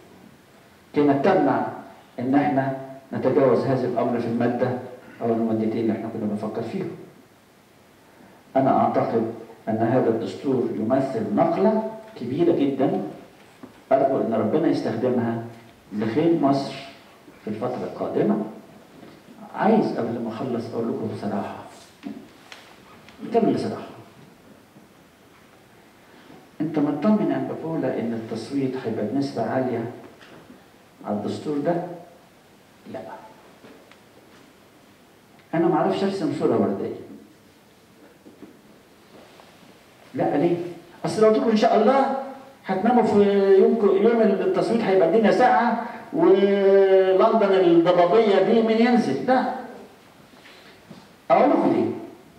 كانت تمنع ان احنا نتجاوز هذا الامر في الماده او المادتين اللي احنا كنا بنفكر فيهم انا اعتقد ان هذا الدستور يمثل نقله كبيره جدا ارجو ان ربنا يستخدمها لخير مصر في الفتره القادمه عايز قبل ما اخلص اقول لكم بصراحه نكمل بصراحه انت مطمن يا بابولا ان التصويت هيبقى بنسبه عاليه على الدستور ده لا انا ما اعرفش ارسم صوره ورديه لا ليه اصل لو قلت لكم ان شاء الله هتناموا في يوم يوم التصويت هيبقى الدنيا ساعه ولندن الضبابيه دي من ينزل لا اقول لكم ليه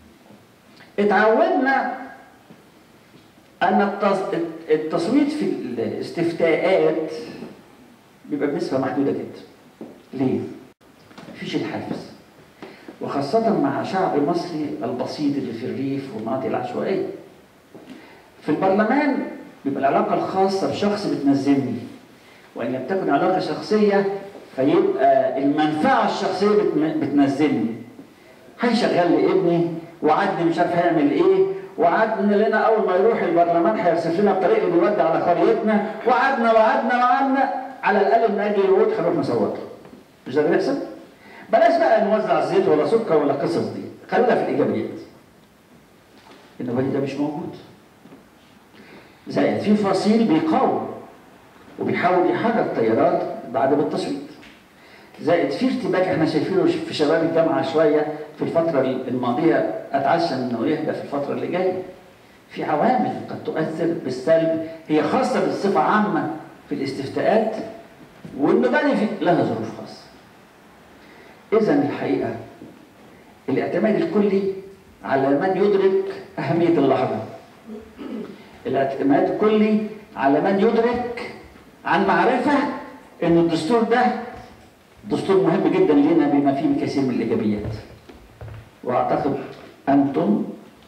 اتعودنا ان التص- التصويت في الاستفتاءات بيبقى بنسبه محدوده جدا ليه مفيش الحافز وخاصة مع شعب المصري البسيط اللي في الريف والمناطق العشوائية. في البرلمان بيبقى العلاقة الخاصة بشخص بتنزلني وإن لم تكن علاقة شخصية فيبقى المنفعة الشخصية بتم- بتنزلني. هيشغل لي ابني وعدني مش عارف هيعمل ايه وعدنا لنا اول ما يروح البرلمان هيرسف لنا الطريق اللي بيودي على قريتنا وعدنا وعدنا وعدنا على الاقل من اجل الوقت هنروح نصوت له. مش ده اللي بيحصل؟ بلاش بقى نوزع زيت ولا سكر ولا القصص دي خلينا في الايجابيات النبي ده مش موجود زائد في فصيل بيقاوم وبيحاول يحرك طيارات بعد التصويت زائد في ارتباك احنا شايفينه في شباب الجامعه شويه في الفتره الماضيه اتعشى انه يهدى في الفتره اللي جايه في عوامل قد تؤثر بالسلب هي خاصه بصفه عامه في الاستفتاءات والمبادئ في- لها ظروف خاصه إذا الحقيقة الاعتماد الكلي على من يدرك أهمية اللحظة. الاعتماد الكلي على من يدرك عن معرفة أن الدستور ده دستور مهم جدا لنا بما فيه الكثير من الإيجابيات. وأعتقد أنتم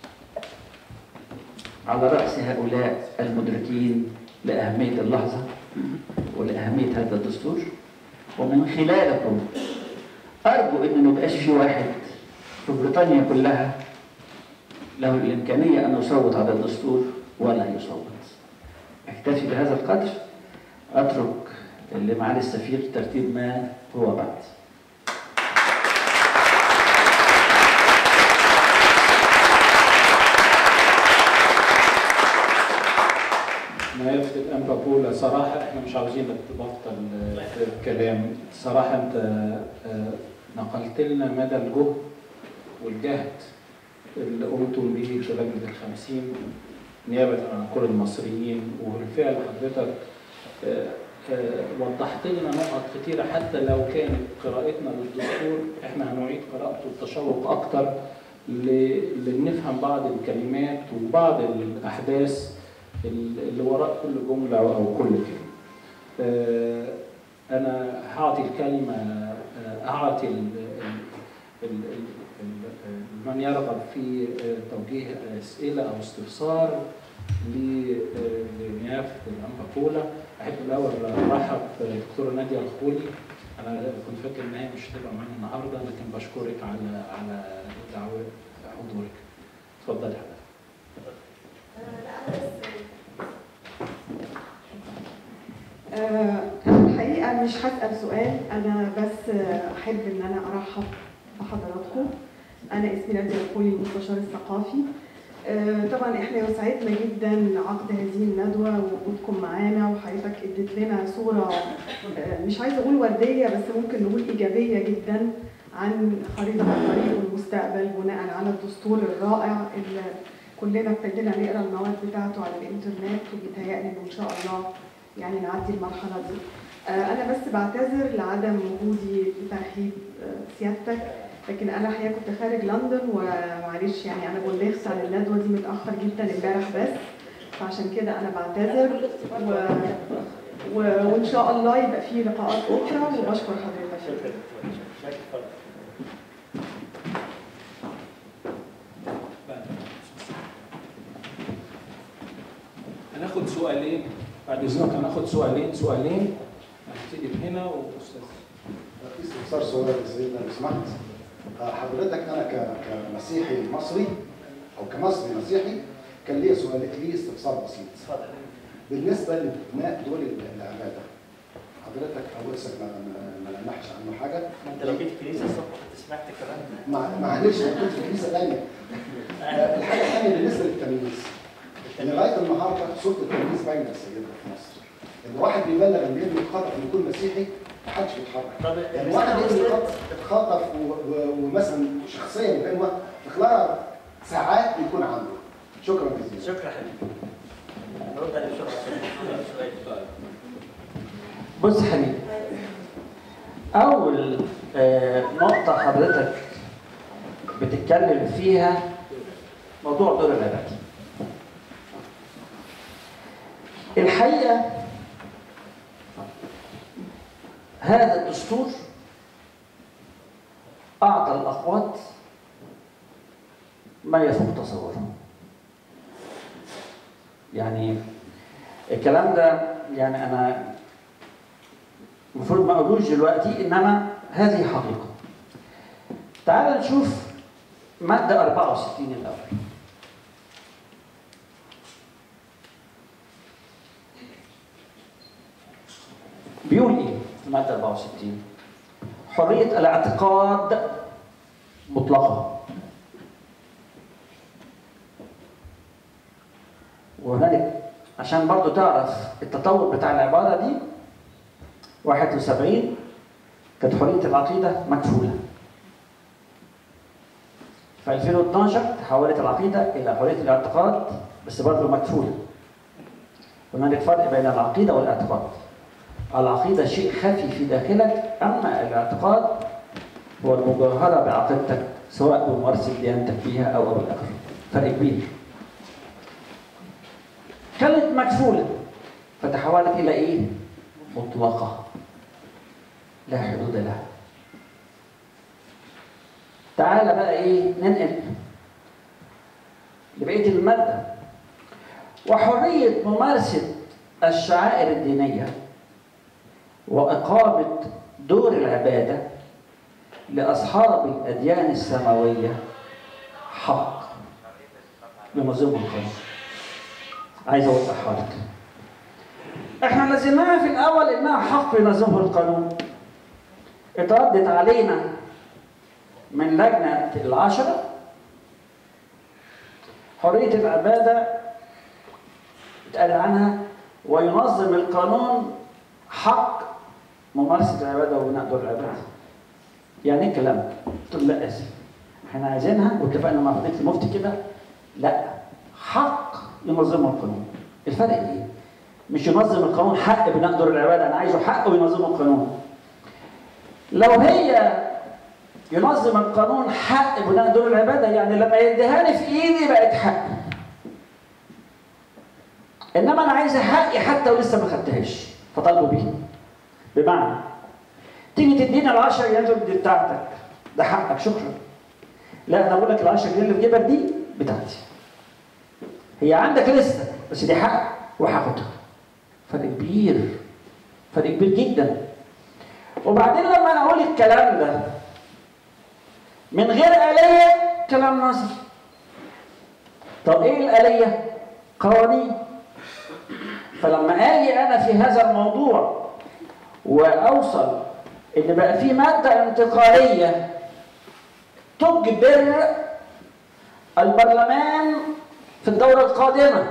على رأس هؤلاء المدركين لأهمية اللحظة ولأهمية هذا الدستور ومن خلالكم أرجو إن ما يبقاش في واحد في بريطانيا كلها له الإمكانية أن يصوت على الدستور ولا يصوت. أكتفي بهذا القدر أترك لمعالي السفير ترتيب ما هو بعد.
نيافة الأنبا بولا صراحة إحنا مش عاوزينك تبطل آه، الكلام صراحة أنت آه، نقلت لنا مدى الجهد والجهد اللي قمتم به في لجنة الخمسين نيابة عن كل المصريين وبالفعل حضرتك آه، آه، وضحت لنا نقط كتيرة حتى لو كانت قراءتنا للدستور احنا هنعيد قراءته بتشوق أكتر ل- لنفهم بعض الكلمات وبعض الأحداث اللي وراء كل جملة أو كل كلمة. آه، أنا هعطي الكلمة آه، أعطي ال- ال- ال- ال- من يرغب في آه، توجيه أسئلة أو استفسار ل- آه، لنيافة الأنبا بولا أحب الأول أرحب بالدكتورة نادية الخولي أنا كنت فاكر إن هي مش هتبقى معانا النهاردة لكن بشكرك على على دعوة حضورك. اتفضلي حضرتك.
آه، أنا الحقيقة مش هسأل سؤال أنا بس آه، أحب إن أنا أرحب بحضراتكم أنا اسمي نادية الخولي المستشار الثقافي آه، طبعا احنا يسعدنا جدا عقد هذه الندوة ووجودكم معانا وحضرتك اديت لنا صورة آه، مش عايزة أقول وردية بس ممكن نقول إيجابية جدا عن خريطة الطريق والمستقبل بناء على الدستور الرائع اللي كلنا ابتدينا نقرا المواد بتاعته على الإنترنت وبيتهيألي إنه إن شاء الله يعني نعدي المرحلة دي. آه، أنا بس بعتذر لعدم وجودي بترحيب آه، سيادتك لكن أنا الحقيقة كنت خارج لندن ومعلش يعني أنا بلغت عن الندوة دي متأخر جدا امبارح بس فعشان كده أنا بعتذر و... و... وإن شاء الله يبقى في لقاءات أخرى وبشكر حضرتك
هناخد سؤالين بعد اذنك هناخد سؤالين سؤالين هنبتدي هنا واستاذ
في استفسار صغير يا سيدنا لو سمحت آه، حضرتك انا ك- كمسيحي مصري او كمصري مسيحي كان ليا سؤال ليه استفسار بسيط بالنسبه لبناء دول العباده حضرتك حواسك ما ما- ما لمحش عنه حاجه
ما انت لو جيت الكنيسه الصبح كنت سمعت الكلام ده
مع- معلش انا كنت في الكنيسه دايما آه، الحاجه الثانيه بالنسبه للتمييز لغايه النهارده صوره التمييز باينه يا سيدنا في مصر ان واحد بيبلغ ان ابنه خطا انه يكون مسيحي محدش بيتحرك
طب
يعني
الرسالة
واحد يجي
وصلت
يتخطف و- و- ومثلا شخصيه مهمه في خلال ساعات بيكون عنده شكرا جزيلا
شكرا حبيبي نرد عليه بسرعه عشان سؤال
بص يا حبيبي أول آه، نقطة حضرتك بتتكلم فيها موضوع دور العباد الحقيقة هذا الدستور أعطى الأقوات ما يفوق تصورهم يعني الكلام ده يعني أنا المفروض ما اقولوش دلوقتي انما هذه حقيقه. تعال نشوف ماده 64 الاول. بيقول ايه في ماده 64 حريه الاعتقاد مطلقه وهنالك عشان برضو تعرف التطور بتاع العباره دي 71 كانت حريه العقيده مكفوله في 2012 تحولت العقيده الى حريه الاعتقاد بس برضه مكفوله هنالك فرق بين العقيده والاعتقاد العقيده شيء خفي في داخلك اما الاعتقاد هو المجاهره بعقيدتك سواء بممارسه ديانتك فيها او او الاخر فرق كبير كانت مكفوله فتحولت الى ايه؟ مطلقه لا حدود لها تعال بقى ايه ننقل لبقيه الماده وحريه ممارسه الشعائر الدينيه واقامه دور العباده لاصحاب الاديان السماويه حق بمنظومه القانون عايز اوضحها لك احنا نزلناها في الاول انها حق ينظمه القانون اتردت علينا من لجنة العشرة حرية العبادة اتقال عنها وينظم القانون حق ممارسة العبادة وبناء دور العبادة يعني ايه الكلام ده؟ قلت له لا اسف احنا عايزينها واتفقنا مع فضيلة المفتي كده لا حق ينظمه القانون الفرق ايه؟ مش ينظم القانون حق بناء دور العبادة انا عايزه حق وينظمه القانون لو هي ينظم القانون حق بناء دور العبادة يعني لما يديهاني في ايدي بقت حق انما انا عايز حقي حتى ولسه ما خدتهاش فطالبوا بيه بمعنى تيجي تديني ال 10 جنيه دي بتاعتك ده حقك شكرا لا انا بقول لك ال 10 جنيه اللي في جيبك دي بتاعتي هي عندك لسه بس دي حق وهاخدها فرق كبير فرق كبير جدا وبعدين لما انا اقول الكلام ده من غير آلية كلام نظري طب ايه الآلية؟ قوانين فلما اجي انا في هذا الموضوع واوصل ان بقى في مادة انتقالية تجبر البرلمان في الدورة القادمة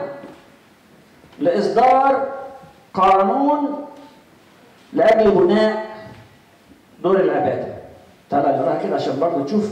لإصدار قانون لأجل بناء دور العبادة تعالى نقراها كده عشان برضه تشوف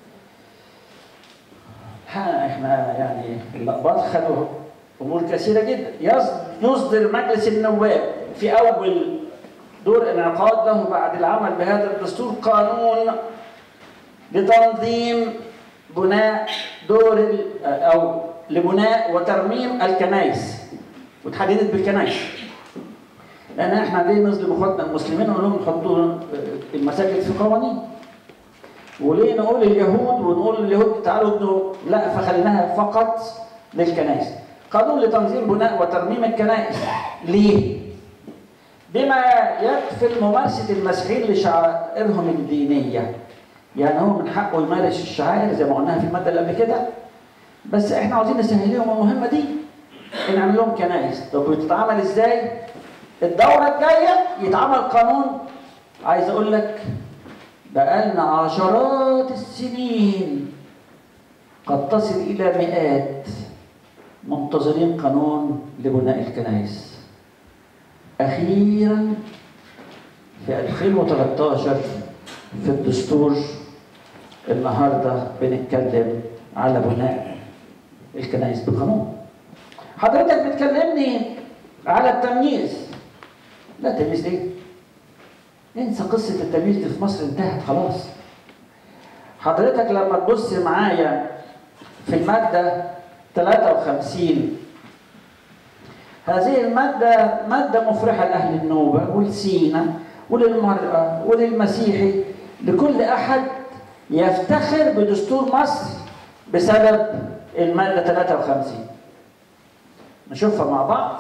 ها احنا يعني اللقبات خدوا امور كثيره جدا يص- يصدر مجلس النواب في اول دور انعقاد له بعد العمل بهذا الدستور قانون لتنظيم بناء دور ال- او لبناء وترميم الكنائس وتحددت بالكنائس لان احنا ليه نظلم اخواتنا المسلمين ونقول لهم نحطوا المساجد في قوانين وليه نقول اليهود ونقول اليهود تعالوا ابنوا لا فخليناها فقط للكنائس قانون لتنظيم بناء وترميم الكنائس ليه بما يكفل ممارسة المسيحيين لشعائرهم الدينية يعني هو من حقه يمارس الشعائر زي ما قلناها في المادة اللي قبل كده بس احنا عاوزين نسهل لهم المهمة دي نعمل لهم كنائس طب بتتعمل ازاي؟ الدورة الجاية يتعمل قانون عايز اقول لك بقالنا عشرات السنين قد تصل إلى مئات منتظرين قانون لبناء الكنائس أخيرا في 2013 في الدستور النهارده بنتكلم على بناء الكنائس بالقانون حضرتك بتكلمني على التمييز لا تمييز ليه؟ انسى قصة التمييز دي في مصر انتهت خلاص حضرتك لما تبص معايا في المادة 53 هذه المادة مادة مفرحة لأهل النوبة ولسينا وللمرأة وللمسيحي لكل أحد يفتخر بدستور مصر بسبب المادة 53 نشوفها مع بعض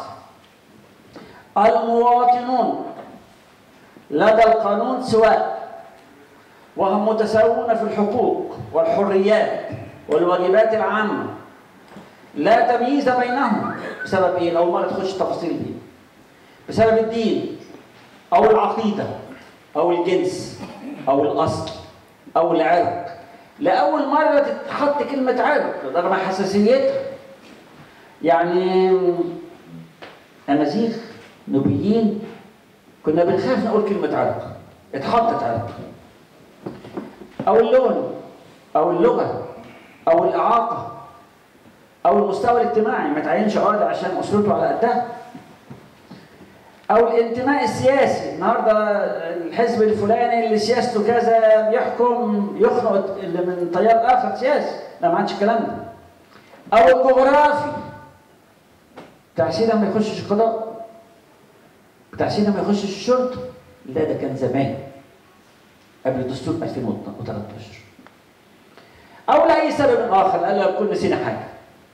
المواطنون لدى القانون سواء وهم متساوون في الحقوق والحريات والواجبات العامة لا تمييز بينهم بسبب ايه؟ أول مرة تخش التفاصيل دي بسبب الدين أو العقيدة أو الجنس أو الأصل أو العرق لأول مرة تتحط كلمة عرق رغم حساسيتها يعني أمازيغ نوبيين كنا بنخاف نقول كلمة عرق اتحطت عرق أو اللون أو اللغة أو الإعاقة أو المستوى الاجتماعي ما تعينش قاضي عشان أسرته على قدها أو الانتماء السياسي النهارده الحزب الفلاني اللي سياسته كذا بيحكم يخنق اللي من تيار آخر سياسي لا ما عادش الكلام ده أو الجغرافي بتاع سينا ما يخشش القضاء بتاع سينا ما يخشش الشرطة لا ده كان زمان قبل الدستور 2013 أو لأي سبب آخر قال لك كل نسينا حاجة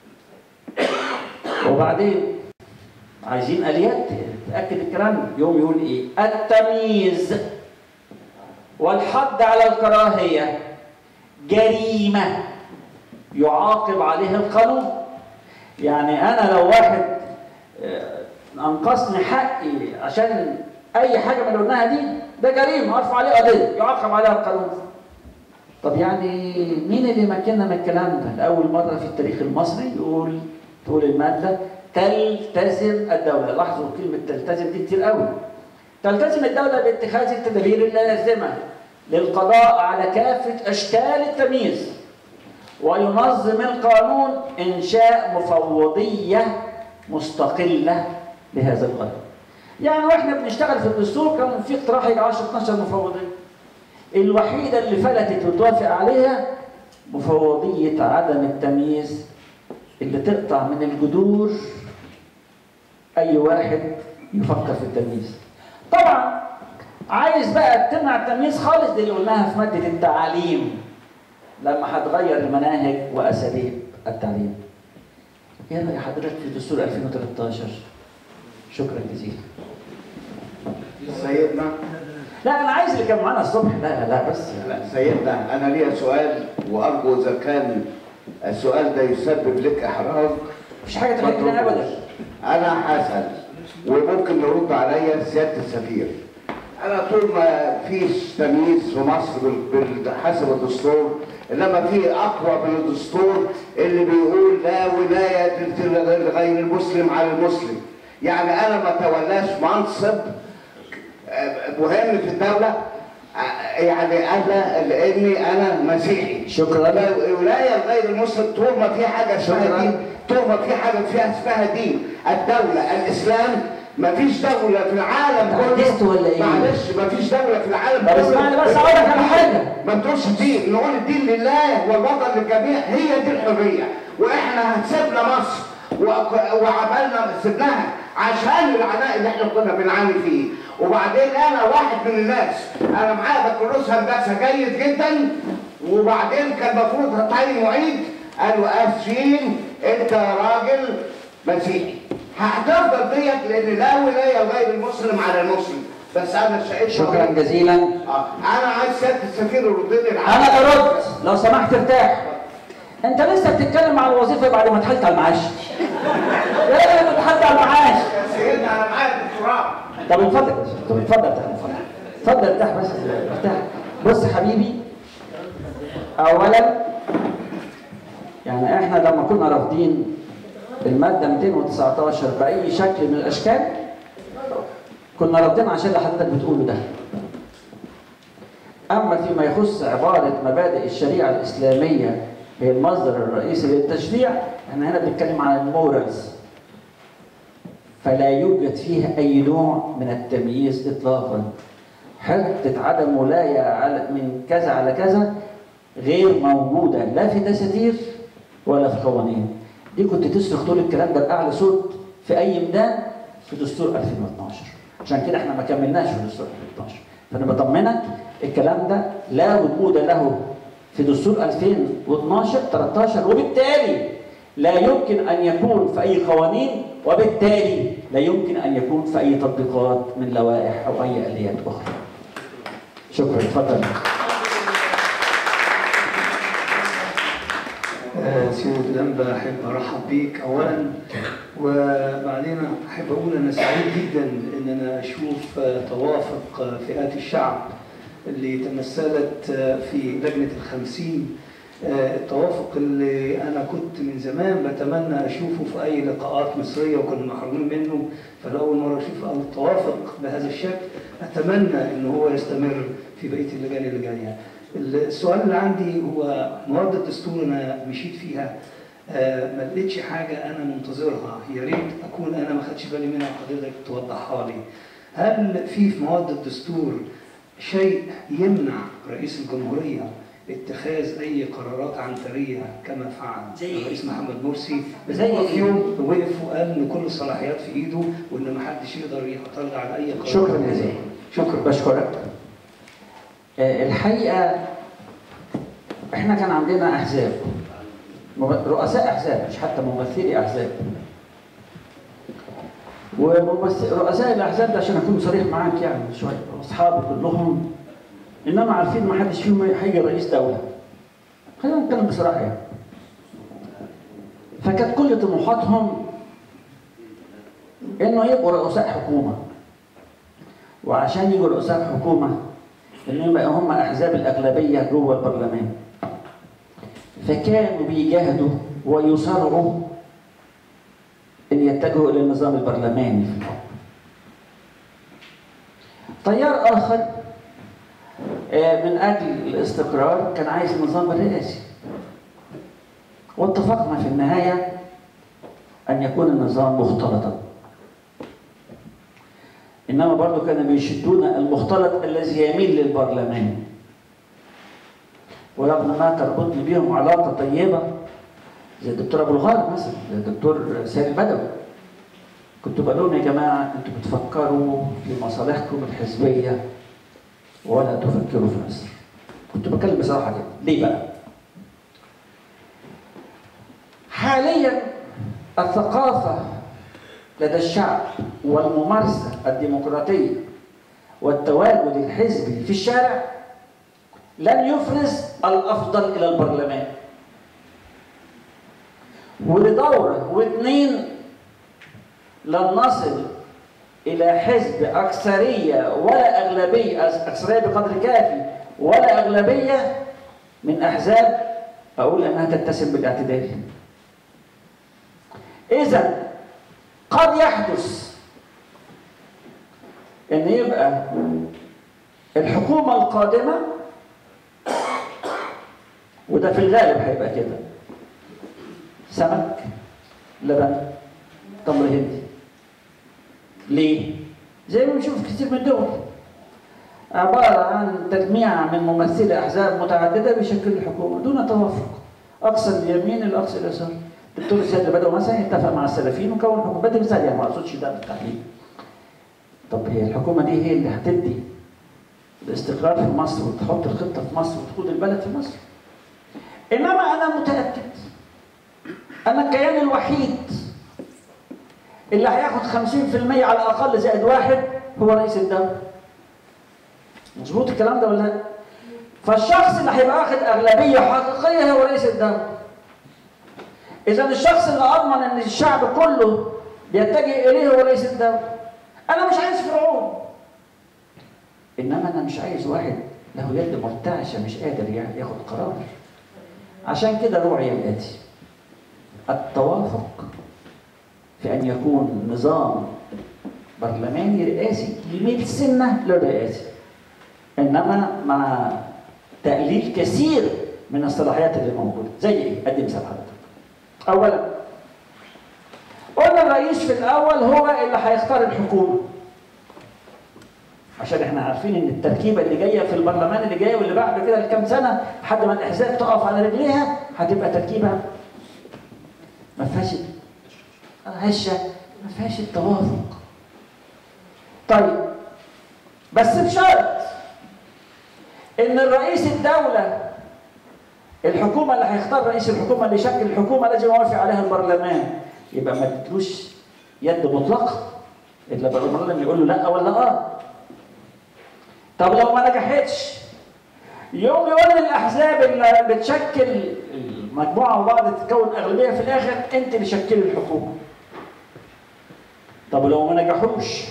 وبعدين عايزين آليات تأكد الكلام ده يوم يقول إيه التمييز والحد على الكراهية جريمة يعاقب عليها القانون يعني أنا لو واحد آه، أنقصني حقي عشان أي حاجة من اللي قلناها دي ده جريمة أرفع عليه قضية يعاقب عليها القانون طب يعني مين اللي مكننا من الكلام ده؟ لأول مرة في التاريخ المصري يقول تقول المادة تلتزم الدولة، لاحظوا كلمة تلتزم دي كتير قوي. تلتزم الدولة باتخاذ التدابير اللازمة للقضاء على كافة أشكال التمييز وينظم القانون إنشاء مفوضية مستقلة لهذا الغرض. يعني واحنا بنشتغل في الدستور كان في اقتراح يجي 10 12 مفوضية. الوحيدة اللي فلتت وتوافق عليها مفوضية عدم التمييز اللي تقطع من الجذور أي واحد يفكر في التمييز. طبعا عايز بقى تمنع التمييز خالص دي اللي قلناها في مادة التعليم لما هتغير المناهج وأساليب التعليم. ايه رأي حضرتك في دستور 2013؟ شكرا جزيلا.
سيدنا
لا أنا عايز اللي كان معانا الصبح لا لا بس
لا سيدنا انا ليا سؤال وارجو اذا كان السؤال ده يسبب لك احراج
مفيش حاجة تحرجنا أبدا.
انا هسال وممكن يرد عليا سياده السفير انا طول ما فيش تمييز في مصر بال- بال- حسب الدستور انما في اقوى من الدستور اللي بيقول لا ولايه لغير المسلم على المسلم يعني انا ما تولاش منصب مهم في الدولة يعني أنا لأني أنا مسيحي
شكرا.
لا- ولاية غير المسلم طول ما في حاجة اسمها
شكرا.
دين طول ما في حاجة فيها اسمها دين الدولة الإسلام ما فيش دولة في العالم
تعجزت
كله
ولا إيه؟
معلش ما فيش دولة في العالم
طب
كله
اسمعني بس أقول لك على حاجة.
ما تقولش دين نقول الدين لله والوطن للجميع هي دي الحرية واحنا هنسيبنا مصر و- وعملنا سيبناها عشان العناء اللي احنا كنا بنعاني فيه وبعدين انا واحد من الناس انا معايا بكالوريوس هندسه جيد جدا وبعدين كان المفروض هتعين معيد قالوا اسفين انت راجل مسيحي هتفضل ديت لان لا ولايه غير المسلم على المسلم بس انا شايف
شكرا جزيلا
آه. انا عايز سياده السفير يرد لي العالم
انا ارد لو سمحت ارتاح انت لسه بتتكلم على الوظيفه بعد ما دخلت على المعاش يا راجل انت دخلت على المعاش
يا سيدنا انا معايا دكتوراه
طب اتفضل طب اتفضل ارتاح اتفضل اتفضل ارتاح بس ارتاح بص يا حبيبي اولا يعني احنا لما كنا رافضين الماده 219 باي شكل من الاشكال كنا رافضين عشان اللي حضرتك بتقوله ده أما فيما يخص عبارة مبادئ الشريعة الإسلامية هي المصدر الرئيسي للتشريع احنا هنا بنتكلم عن المورالز فلا يوجد فيها أي نوع من التمييز إطلاقا حتة عدم ولاية على من كذا على كذا غير موجودة لا في دساتير ولا في قوانين دي كنت تصرخ تقول الكلام ده بأعلى صوت في أي ميدان في دستور 2012 عشان كده احنا ما كملناش في دستور 2012 فأنا بطمنك الكلام ده لا وجود له في دستور 2012 13 وبالتالي لا يمكن أن يكون في أي قوانين وبالتالي لا يمكن أن يكون في أي تطبيقات من لوائح أو أي آليات أخرى شكرا اتفضل
آه، سيدة الأنبا أحب أرحب بيك أولا وبعدين أحب أقول أنا سعيد جدا إن أنا أشوف آه، توافق آه، فئات الشعب اللي تمثلت آه، في لجنة الخمسين آه، التوافق اللي أنا كنت من زمان بتمنى أشوفه في أي لقاءات مصرية وكنا محرومين منه فلأول مرة أشوف أو التوافق بهذا الشكل أتمنى إن هو يستمر في بقية اللجان اللي جاية السؤال اللي عندي هو مواد الدستور انا مشيت فيها آه، ما لقيتش حاجه انا منتظرها يا ريت اكون انا ما خدتش بالي منها وحضرتك توضحها لي هل في في مواد الدستور شيء يمنع رئيس الجمهوريه اتخاذ اي قرارات عنتريه كما فعل
زي
الرئيس محمد مرسي
زي
هو في
إيه؟
يوم وقف وقال ان كل الصلاحيات في ايده وان ما حدش يقدر يعترض على اي قرار
شكرا جزيلا شكرا بشكرك آه، الحقيقة احنا كان عندنا أحزاب مم- رؤساء أحزاب مش حتى ممثلي أحزاب ورؤساء الأحزاب ده عشان أكون صريح معاك يعني شوية أصحابي كلهم إنما عارفين ما حدش فيهم هيجي رئيس دولة خلينا نتكلم بصراحة يعني فكانت كل طموحاتهم إنه يبقوا رؤساء حكومة وعشان يجوا رؤساء حكومة إنه يبقى هم أحزاب الأغلبية جوه البرلمان فكانوا بيجاهدوا ويصارعوا أن يتجهوا إلى النظام البرلماني في الحكم تيار آخر آه، من أجل الاستقرار كان عايز النظام الرئاسي واتفقنا في النهاية أن يكون النظام مختلطا إنما برضو كانوا بيشدون المختلط الذي يميل للبرلمان ورغم ما تربطني بيهم علاقة طيبة زي الدكتور أبو الغار مثلا زي الدكتور سامي البدوي كنت بقول لهم يا جماعة أنتوا بتفكروا في مصالحكم الحزبية ولا تفكروا في مصر كنت بتكلم بصراحة كده ليه بقى؟ حاليا الثقافة لدى الشعب والممارسة الديمقراطية والتواجد الحزبي في الشارع لن يفرز الأفضل إلى البرلمان ولدورة واثنين لن نصل إلى حزب أكثرية ولا أغلبية أكثرية بقدر كافي ولا أغلبية من أحزاب أقول أنها تتسم بالاعتدال إذا قد يحدث ان يبقى الحكومة القادمة وده في الغالب هيبقى كده سمك لبن تمر هندي ليه؟ زي ما بنشوف كتير من الدول عبارة عن تجميع من ممثلي أحزاب متعددة بيشكلوا الحكومة دون توافق أقصى اليمين الأقصى اليسار الدكتور السيد بدوي مثلا يتفق مع السلفيين وكون حكومه بدي مثال يعني ما اقصدش ده بالتحليل طب هي الحكومه دي هي اللي هتدي الاستقرار في مصر وتحط الخطه في مصر وتقود البلد في مصر انما انا متاكد ان الكيان الوحيد اللي هياخد 50% على الاقل زائد واحد هو رئيس الدوله مظبوط الكلام ده ولا لا؟ فالشخص اللي هيبقى واخد اغلبيه حقيقيه هو رئيس الدوله إذا الشخص اللي أضمن إن الشعب كله بيتجه إليه هو رئيس الدولة. أنا مش عايز فرعون. إنما أنا مش عايز واحد له يد مرتعشة مش قادر يا- ياخد قرار. عشان كده روعي الآتي. التوافق في أن يكون نظام برلماني رئاسي يميل سنة للرئاسي. انما مع تقليل كثير من الصلاحيات اللي موجوده زي ايه؟ ادي مثال حضرتك. اولا قلنا الرئيس في الاول هو اللي هيختار الحكومه عشان احنا عارفين ان التركيبه اللي جايه في البرلمان اللي جايه واللي بعد كده لكام سنه لحد ما الاحزاب تقف على رجليها هتبقى تركيبه ما فيهاش هشه ما فيهاش التوافق. طيب بس بشرط ان الرئيس الدوله الحكومه اللي هيختار رئيس الحكومه اللي يشكل الحكومه لازم يوافق عليها البرلمان يبقى ما تدلوش يد مطلقه الا البرلمان يقول له لا ولا اه طب لو ما نجحتش يوم يقول للاحزاب اللي بتشكل المجموعه وبعض تتكون اغلبيه في الاخر انت اللي شكلي الحكومه طب لو ما نجحوش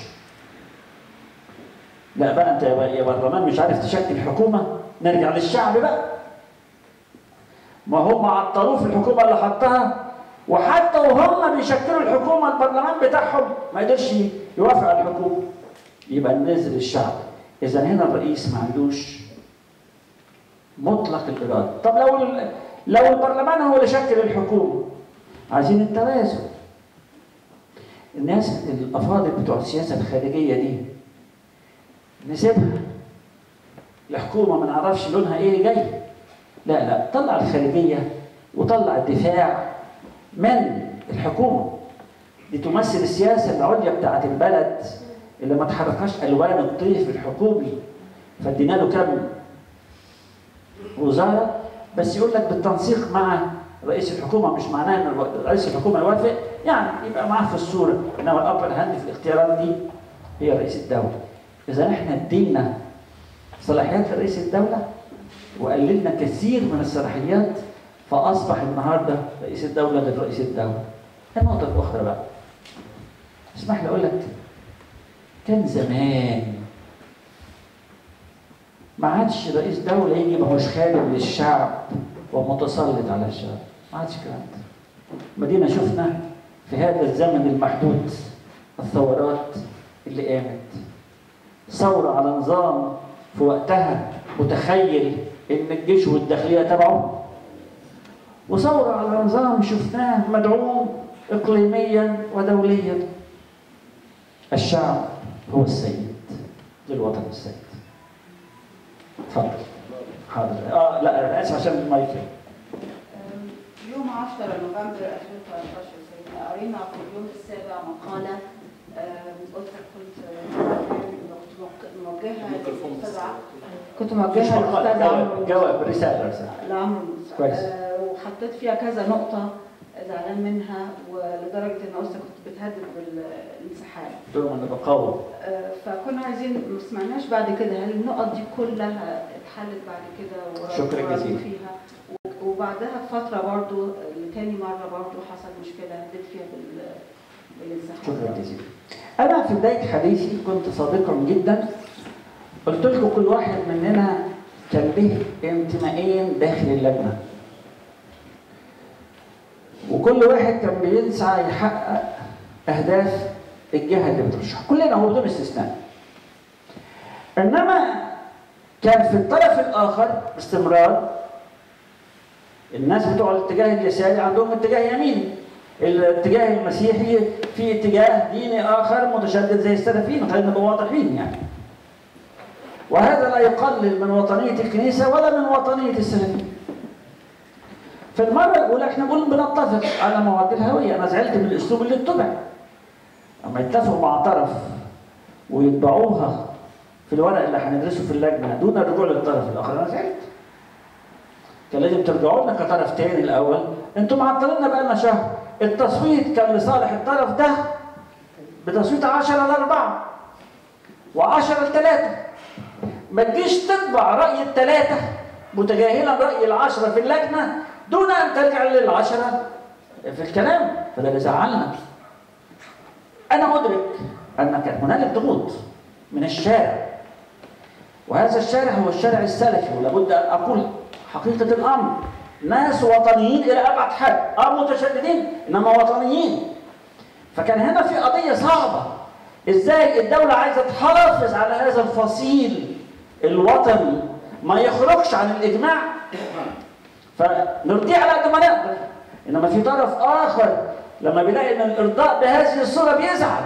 لا بقى انت يا يا برلمان مش عارف تشكل حكومه نرجع للشعب بقى ما هم عطلوه في الحكومه اللي حطها وحتى وهم بيشكلوا الحكومه البرلمان بتاعهم ما قدرش يوافق على الحكومه يبقى ننزل الشعب اذا هنا الرئيس ما عندوش مطلق الاراده طب لو ال- لو البرلمان هو اللي شكل الحكومه عايزين التوازن الناس الافاضل بتوع السياسه الخارجيه دي نسيبها الحكومه ما نعرفش لونها ايه جاي لا لا طلع الخارجيه وطلع الدفاع من الحكومه دي تمثل السياسه العليا بتاعت البلد اللي ما تحركهاش الوان الطيف الحكومي فادينا له كم وزاره بس يقول لك بالتنسيق مع رئيس الحكومه مش معناه ان الو- رئيس الحكومه يوافق يعني يبقى معاه في الصوره انما الابر هاند في الاختيارات دي هي رئيس الدوله اذا احنا ادينا صلاحيات لرئيس الدوله وقللنا كثير من الصلاحيات فاصبح النهارده رئيس الدوله غير رئيس الدوله النقطه الاخرى بقى اسمح لي اقول لك كان زمان ما عادش رئيس دولة يجي ما هوش خادم للشعب ومتسلط على الشعب ما عادش الكلام ده مدينة شفنا في هذا الزمن المحدود الثورات اللي قامت ثورة على نظام في وقتها متخيل ان الجيش والداخلية تبعه وثورة على نظام شفناه مدعوم اقليميا ودوليا الشعب هو السيد للوطن السيد اتفضل حاضر اه لا انا اسف عشان المايك
يوم 10 نوفمبر 2013 سيدنا قرينا في اليوم السابع مقالة آه، قلت كنت كنت موجهة للأستاذ عمرو كنت
مش
موجهة
مقال
للأستاذ
جواب
عمرو
جواب رسالة رسالة
لعمرو
كويس.
آه، وحطيت فيها كذا نقطة زعلان منها ولدرجة إن أصلا كنت بتهدد بالانسحاب
دول انا بقاوم
آه، فكنا عايزين ما سمعناش بعد كده هل النقط دي كلها اتحلت بعد كده و-
شكراً
ورغم
جزيلاً.
فيها و- وبعدها بفترة برضو آه، لتاني مرة برضو حصل مشكلة هديت فيها بال بالانسحاب
شكرا جزيلا انا في بدايه حديثي كنت صادقا جدا قلت لكم كل واحد مننا كان له انتمائين داخل اللجنه وكل واحد كان بيسعى يحقق اهداف الجهه اللي بترشح كلنا هو بدون استثناء انما كان في الطرف الاخر باستمرار الناس بتوع الاتجاه اليساري عندهم اتجاه يميني الاتجاه المسيحي في اتجاه ديني اخر متشدد زي السلفيين خلينا نبقى واضحين يعني وهذا لا يقلل من وطنيه الكنيسه ولا من وطنيه السلفيين في المره الاولى احنا بنقول بنتفق على مواد الهويه انا زعلت من الاسلوب اللي اتبع اما يتفقوا مع طرف ويطبعوها في الورق اللي هندرسه في اللجنه دون الرجوع للطرف الاخر انا زعلت كان لازم ترجعوا لنا كطرف تاني الاول انتوا معطليننا بقى لنا شهر التصويت كان لصالح الطرف ده بتصويت 10 ل 4 و10 ل 3 ما تجيش تتبع راي الثلاثه متجاهلا راي العشره في اللجنه دون ان ترجع للعشره في الكلام فده اللي زعلنا انا ادرك ان كان هنالك ضغوط من الشارع وهذا الشارع هو الشارع السلفي ولابد ان اقول حقيقه الامر ناس وطنيين الى ابعد حد اه متشددين انما وطنيين فكان هنا في قضيه صعبه ازاي الدوله عايزه تحافظ على هذا الفصيل الوطني ما يخرجش عن الاجماع فنرضيه على قد ما نقدر انما في طرف اخر لما بيلاقي ان الارضاء بهذه الصوره بيزعل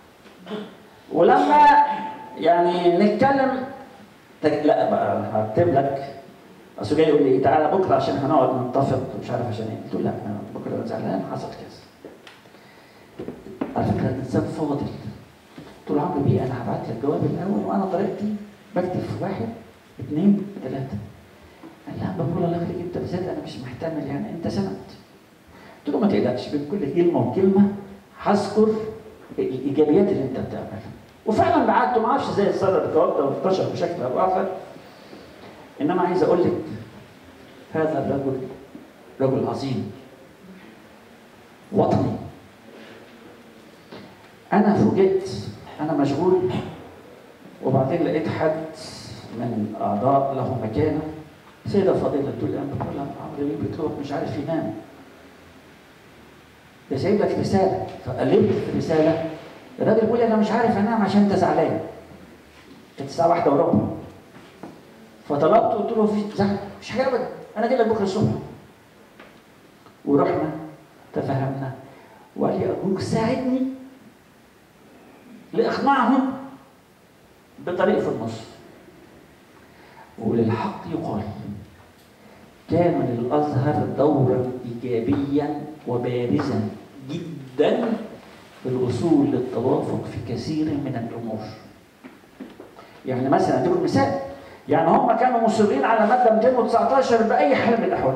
ولما يعني نتكلم تج- لا بقى هكتب لك اصل جاي يقول لي إيه، تعالى بكره عشان هنقعد نتفق مش عارف عشان ايه قلت له لا انا بكره أنا زعلان حصل كذا على فكره الانسان فاضل قلت له عمرو بيه انا هبعت لك جواب الاول وانا طريقتي بكتب في واحد اثنين ثلاثه قال لا بقول الله يخليك انت بالذات انا مش محتمل يعني انت سند قلت له ما تقلقش بين كل كلمه وكلمه هذكر الايجابيات اللي انت بتعملها وفعلا بعته ما اعرفش ازاي اتصرف الجواب ده وانتشر بشكل او اخر انما عايز اقول لك هذا الرجل رجل عظيم وطني انا فوجئت انا مشغول وبعدين لقيت حد من اعضاء له مكانه سيده فاضله تقول لي انا بقول لها عمرو بيه بيطلب مش عارف ينام ده سايب لك رساله فقلبت في الرساله الراجل بيقول لي انا مش عارف انام عشان انت زعلان كانت الساعه واحدة وربع فطلبت قلت له في زعل مش حاجه ابدا انا جاي لك بكره الصبح ورحنا تفهمنا وقال لي ارجوك ساعدني لاقناعهم بطريق في النص وللحق يقال كان للازهر دورا ايجابيا وبارزا جدا في الوصول للتوافق في كثير من الامور يعني مثلا اديكم مثال يعني هم كانوا مصرين على ماده 219 باي حال من الاحوال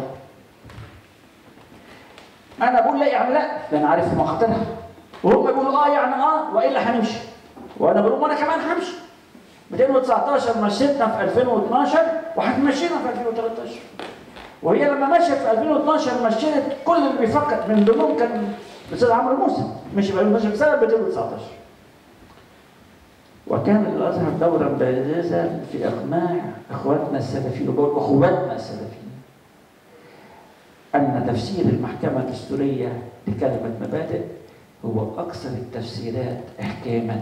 انا بقول لا يعني لا ده انا عارف مخاطرها وهم بيقولوا اه يعني اه والا هنمشي وانا بقول وانا كمان همشي 219 مشيتنا في 2012 وهتمشينا في 2013 وهي لما مشيت في 2012 مشيت كل اللي بيفكر من ضمنهم كان الاستاذ عمرو موسى مشي في 2012 بسبب 219 وكان الازهر دورا بارزا في اقناع اخواتنا السلفيين وبقول اخواتنا السلفيين ان تفسير المحكمه الدستوريه لكلمه مبادئ هو اكثر التفسيرات احكاما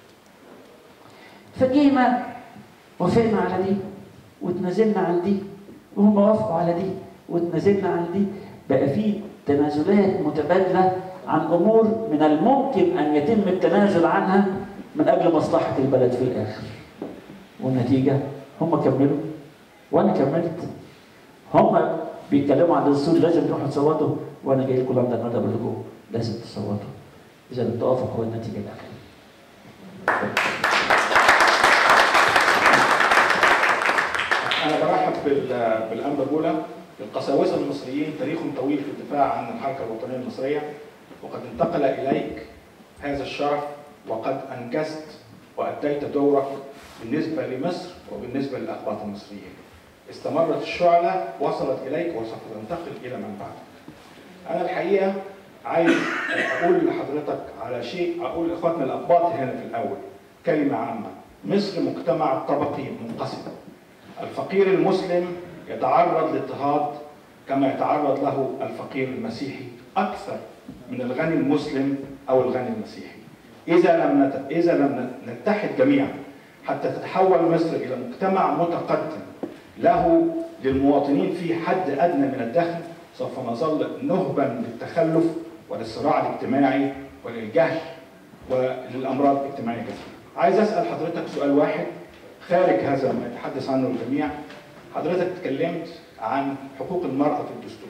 فجينا وافقنا على دي وتنازلنا عن دي وهم وافقوا على دي وتنازلنا عن دي بقى في تنازلات متبادله عن امور من الممكن ان يتم التنازل عنها من اجل مصلحه البلد في الاخر والنتيجه هم كملوا وانا كملت هم بيتكلموا عن الدستور لازم تروحوا تصوتوا وانا جاي لكم لندن النهارده بقول لكم لازم تصوتوا اذا التوافق هو النتيجه الاخيره
أنا برحب بال- بالأنبا بولا القساوسة المصريين تاريخهم طويل في الدفاع عن الحركة الوطنية المصرية وقد انتقل إليك هذا الشرف وقد أنجزت وأديت دورك بالنسبة لمصر وبالنسبة للأقباط المصريين استمرت الشعلة وصلت إليك وسوف تنتقل إلى من بعدك أنا الحقيقة عايز أقول لحضرتك على شيء أقول لإخواتنا الأقباط هنا في الأول كلمة عامة مصر مجتمع طبقي منقسم الفقير المسلم يتعرض لاضطهاد كما يتعرض له الفقير المسيحي اكثر من الغني المسلم او الغني المسيحي. اذا لم نت... اذا لم نتحد جميعا حتى تتحول مصر الى مجتمع متقدم له للمواطنين فيه حد ادنى من الدخل سوف نظل نهبا للتخلف وللصراع الاجتماعي وللجهل وللامراض الاجتماعيه كثيره. عايز اسال حضرتك سؤال واحد خارج هذا ما يتحدث عنه الجميع حضرتك تكلمت عن حقوق المرأة في الدستور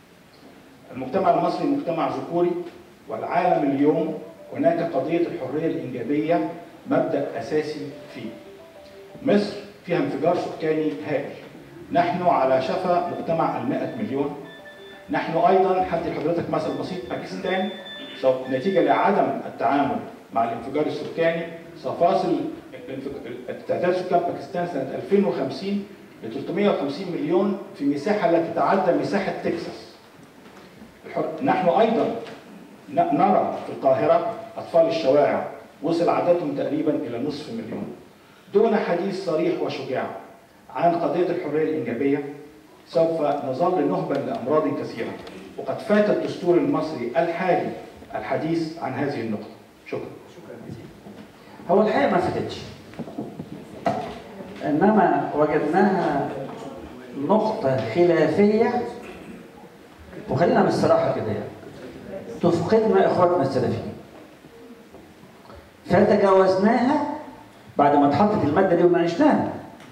المجتمع المصري مجتمع ذكوري والعالم اليوم هناك قضية الحرية الإنجابية مبدأ أساسي فيه مصر فيها انفجار سكاني هائل نحن على شفا مجتمع المائة مليون نحن أيضا حتى حضرتك مثل بسيط باكستان سوف نتيجة لعدم التعامل مع الانفجار السكاني ستصل تعداد سكان باكستان سنة 2050 ل 350 مليون في مساحة لا تتعدى مساحة تكساس. الحر... نحن أيضا ن- نرى في القاهرة أطفال الشوارع وصل عددهم تقريبا إلى نصف مليون. دون حديث صريح وشجاع عن قضية الحرية الإنجابية سوف نظل نهبا لأمراض كثيرة وقد فات الدستور المصري الحالي الحديث عن هذه النقطة. شكرا.
هو الحقيقه ما فاتتش إنما وجدناها نقطة خلافية وخلينا بالصراحة كده يعني تفقدنا إخواتنا السلفيين فتجاوزناها بعد ما اتحطت المادة دي وناقشناها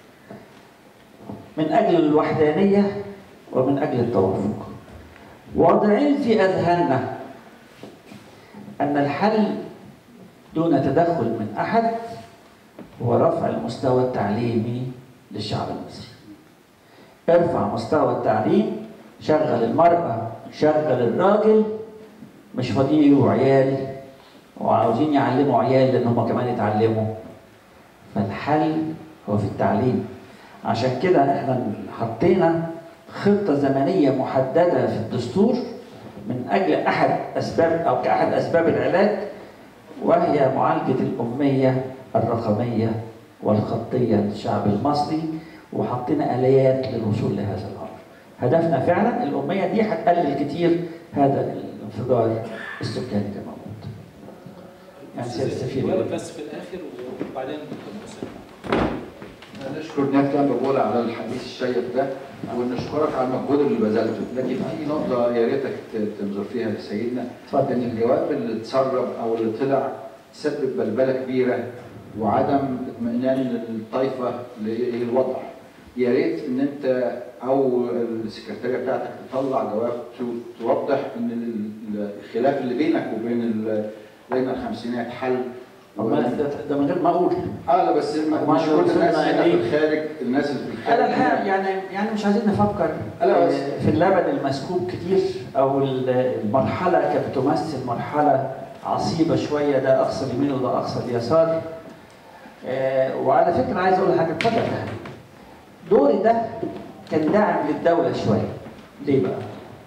من أجل الوحدانية ومن أجل التوافق واضعين في أذهاننا أن الحل دون تدخل من أحد هو رفع المستوى التعليمي للشعب المصري ارفع مستوى التعليم شغل المرأة شغل الراجل مش فاضيين يجيبوا عيال وعاوزين يعلموا عيال لان هم كمان يتعلموا فالحل هو في التعليم عشان كده احنا حطينا خطة زمنية محددة في الدستور من أجل أحد أسباب أو كأحد أسباب العلاج وهي معالجة الأمية الرقمية والخطية للشعب المصري وحطينا آليات للوصول لهذا الأمر هدفنا فعلا الأمية دي هتقلل كتير هذا الانفجار السكاني كما قلت يعني سيادة السفير
جواب بس في الاخر وبعدين دكتور حسين
نشكر نيابة الأنبا بولا على الحديث الشيق ده ونشكرك على المجهود اللي بذلته، لكن في نقطة يا ريتك ت- تنظر فيها لسيدنا
اتفضل.
إن الجواب اللي اتسرب أو اللي طلع سبب بلبلة كبيرة وعدم اطمئنان للطائفة للوضع. يا ريت إن أنت أو السكرتارية بتاعتك تطلع جواب تو- توضح إن ال- الخلاف اللي بينك وبين ال- لجنة الخمسينات حل
أما ده, ده من غير ما أقول
اه لا بس ما-
ما
مش كل الناس
وصلنا
هنا في
إليه.
الخارج الناس اللي في الخارج
أنا الحقيقة يعني يعني مش عايزين نفكر
لا بس.
آه، في اللبن المسكوب كتير أو ال- المرحلة كانت تمثل مرحلة عصيبة شوية ده أقصى اليمين وده أقصى اليسار آه، وعلى فكرة عايز أقول حاجة اتفضل دوري ده كان داعم للدولة شوية ليه بقى؟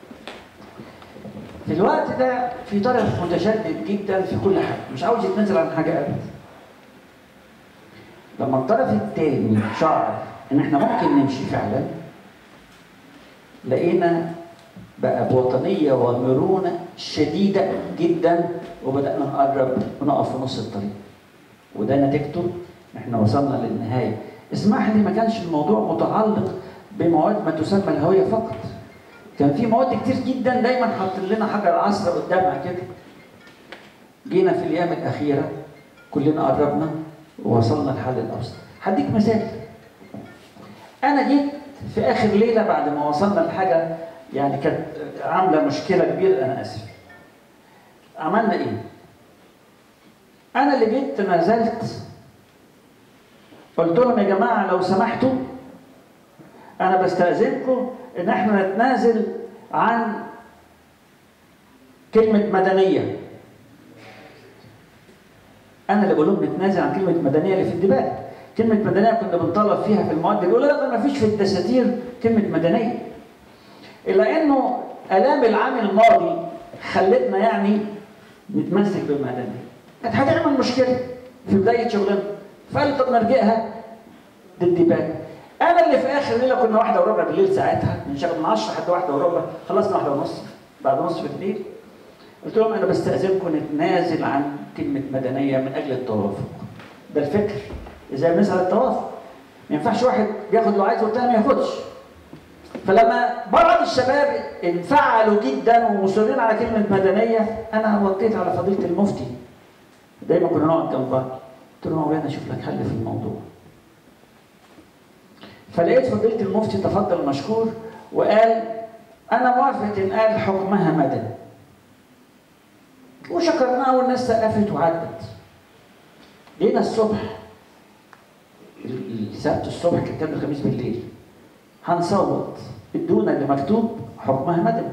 في الوقت ده في طرف متشدد جدا في كل حاجة مش عاوز يتنازل عن حاجة أبدا لما الطرف الثاني شعر ان احنا ممكن نمشي فعلا لقينا بقى بوطنيه ومرونه شديده جدا وبدانا نقرب ونقف في نص الطريق وده نتيجته ان احنا وصلنا للنهايه اسمح لي ما كانش الموضوع متعلق بمواد ما تسمى الهويه فقط كان في مواد كتير جدا دايما حاطين لنا حجر عصر قدامها كده جينا في الايام الاخيره كلنا قربنا ووصلنا لحل الابسط هديك مثال انا جيت في اخر ليله بعد ما وصلنا لحاجه يعني كانت عامله مشكله كبيره انا اسف عملنا ايه انا اللي جيت نزلت قلت لهم يا جماعه لو سمحتوا انا بستاذنكم ان احنا نتنازل عن كلمه مدنيه انا اللي بقول لهم نتنازل عن كلمه مدنيه اللي في الدباغ كلمه مدنيه كنا بنطلب فيها في المواد يقول لا ده ما فيش في الدساتير كلمه مدنيه الا انه الام العام الماضي خلتنا يعني نتمسك بالمدنيه كانت هتعمل مشكله في بدايه شغلنا فقال طب نرجعها للدباغ انا اللي في اخر ليله كنا واحده وربع بالليل ساعتها بنشتغل من 10 لحد واحده وربع خلصنا واحده ونص بعد نصف الليل قلت لهم انا بستاذنكم نتنازل عن كلمه مدنيه من اجل التوافق ده الفكر ازاي بنسال التوافق ما ينفعش واحد بياخد اللي عايزه والتاني ما ياخدش فلما بعض الشباب انفعلوا جدا ومصرين على كلمه مدنيه انا وطيت على فضيله المفتي دايما كنا نقعد جنب بعض قلت له مولانا شوف لك حل في الموضوع فلقيت فضيله المفتي تفضل مشكور وقال انا موافق ان قال حكمها مدني وشكرناه والناس سقفت وعدت جينا الصبح السبت الصبح كان الخميس بالليل هنصوت ادونا اللي مكتوب حكمها مدني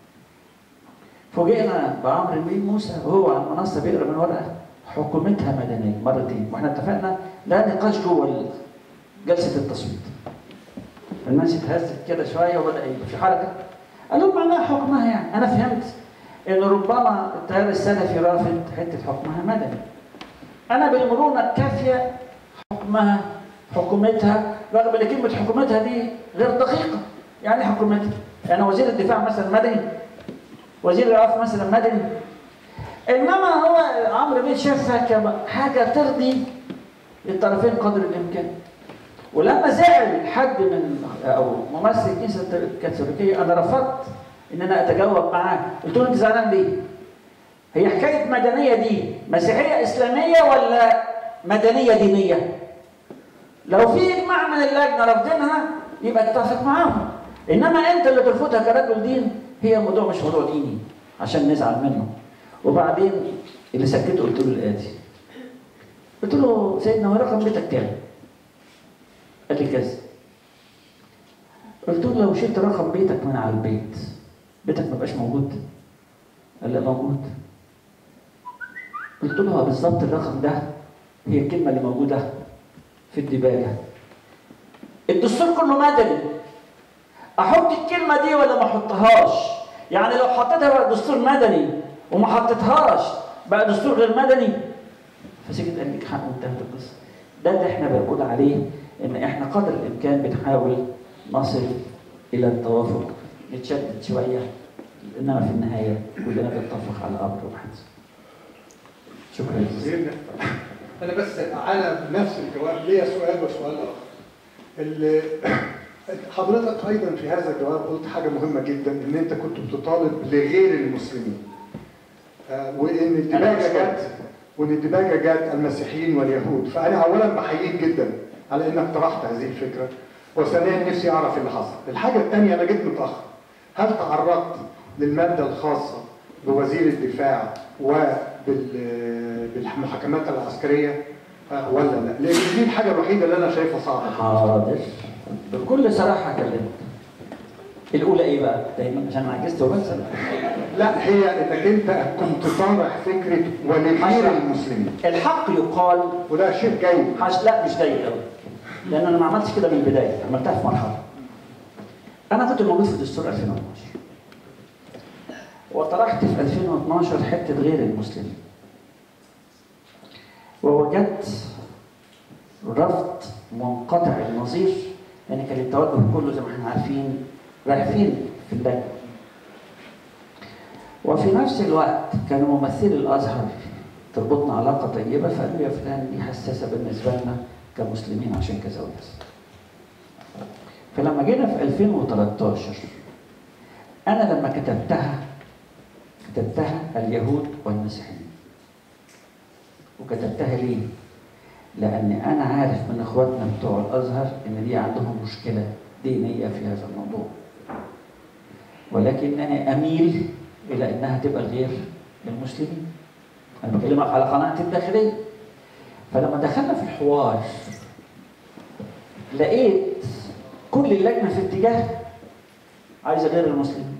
فوجئنا بعمرو بن موسى وهو على المنصه بيقرا من ورقه حكومتها مدنيه مرتين واحنا اتفقنا لا نقاش جوه جلسه التصويت الناس اتهزت كده شويه وبدا يبقى في حركه قالوا معناها حكمها يعني انا فهمت ان ربما التيار السلفي رافض حته حكمها مدني انا بالمرونه الكافيه حكمها حكومتها رغم ان كلمه حكومتها دي غير دقيقه يعني ايه حكومتها يعني وزير الدفاع مثلا مدني وزير العفو مثلا مدني انما هو عمرو بيه شافها كحاجه ترضي الطرفين قدر الامكان ولما زعل حد من او ممثل الكنيسه الكاثوليكيه انا رفضت ان انا اتجاوب معاه قلت له انت زعلان ليه؟ هي حكايه مدنيه دي مسيحيه اسلاميه ولا مدنيه دينيه؟ لو في اجماع من اللجنه رافضينها يبقى اتفق معاهم انما انت اللي ترفضها كرجل دين هي موضوع مش موضوع ديني عشان نزعل منه وبعدين اللي سكته قلت له الاتي قلت له سيدنا هو رقم بيتك كام؟ قال لي كذا قلت له لو شلت رقم بيتك من على البيت بيتك ما بقاش موجود قال لي موجود قلت له هو بالظبط الرقم ده هي الكلمه اللي موجوده في الدباجه الدستور كله مدني احط الكلمه دي ولا ما احطهاش يعني لو حطيتها بقى دستور مدني وما حطيتهاش بقى دستور غير مدني فسكت قال لك حق وانتهت القصه ده اللي احنا بنقول عليه ان احنا قدر الامكان بنحاول نصل الى التوافق نتشدد شويه انما في النهايه كلنا بنتفق على امر واحد شكرا
جزيلا انا بس على نفس الجواب ليا سؤال وسؤال اخر ال- حضرتك ايضا في هذا الجواب قلت حاجه مهمه جدا ان انت كنت بتطالب لغير المسلمين آه، وان الدباجه جت وان الدباجه جت المسيحيين واليهود فانا اولا بحييك جدا على انك طرحت هذه الفكره وثانيا نفسي اعرف اللي حصل الحاجه الثانيه انا جيت متاخر هل تعرضت للماده الخاصه بوزير الدفاع وبالمحاكمات العسكريه آه، ولا لا؟ لان دي الحاجه الوحيده اللي انا شايفها صعبه
حاضر بكل صراحه اكلمك الاولى ايه بقى دايما عشان انا عجزت وبس
لا هي انك انت كنت طارح فكره ولغير المسلمين
الحق يقال
وده شيء جيد
حش لا مش جيد قوي لان انا ما عملتش كده من البدايه عملتها في مرحله انا كنت موجود في دستور 2012 وطرحت في 2012 حته غير المسلمين ووجدت رفض منقطع النظير يعني كان التوجه كله زي ما احنا عارفين رايح فين في اللجنه وفي نفس الوقت كانوا ممثلي الازهر تربطنا علاقه طيبه فقالوا لي يا فلان دي حساسه بالنسبه لنا كمسلمين عشان كذا وكذا فلما جينا في 2013 انا لما كتبتها كتبتها اليهود والمسيحيين وكتبتها ليه؟ لأن أنا عارف من إخواتنا بتوع الأزهر إن دي عندهم مشكلة دينية في هذا الموضوع ولكنني أميل إلى إنها تبقى غير المسلمين أنا بكلمك على قناعتي الداخلية فلما دخلنا في الحوار لقيت كل اللجنة في اتجاه عايزة غير المسلمين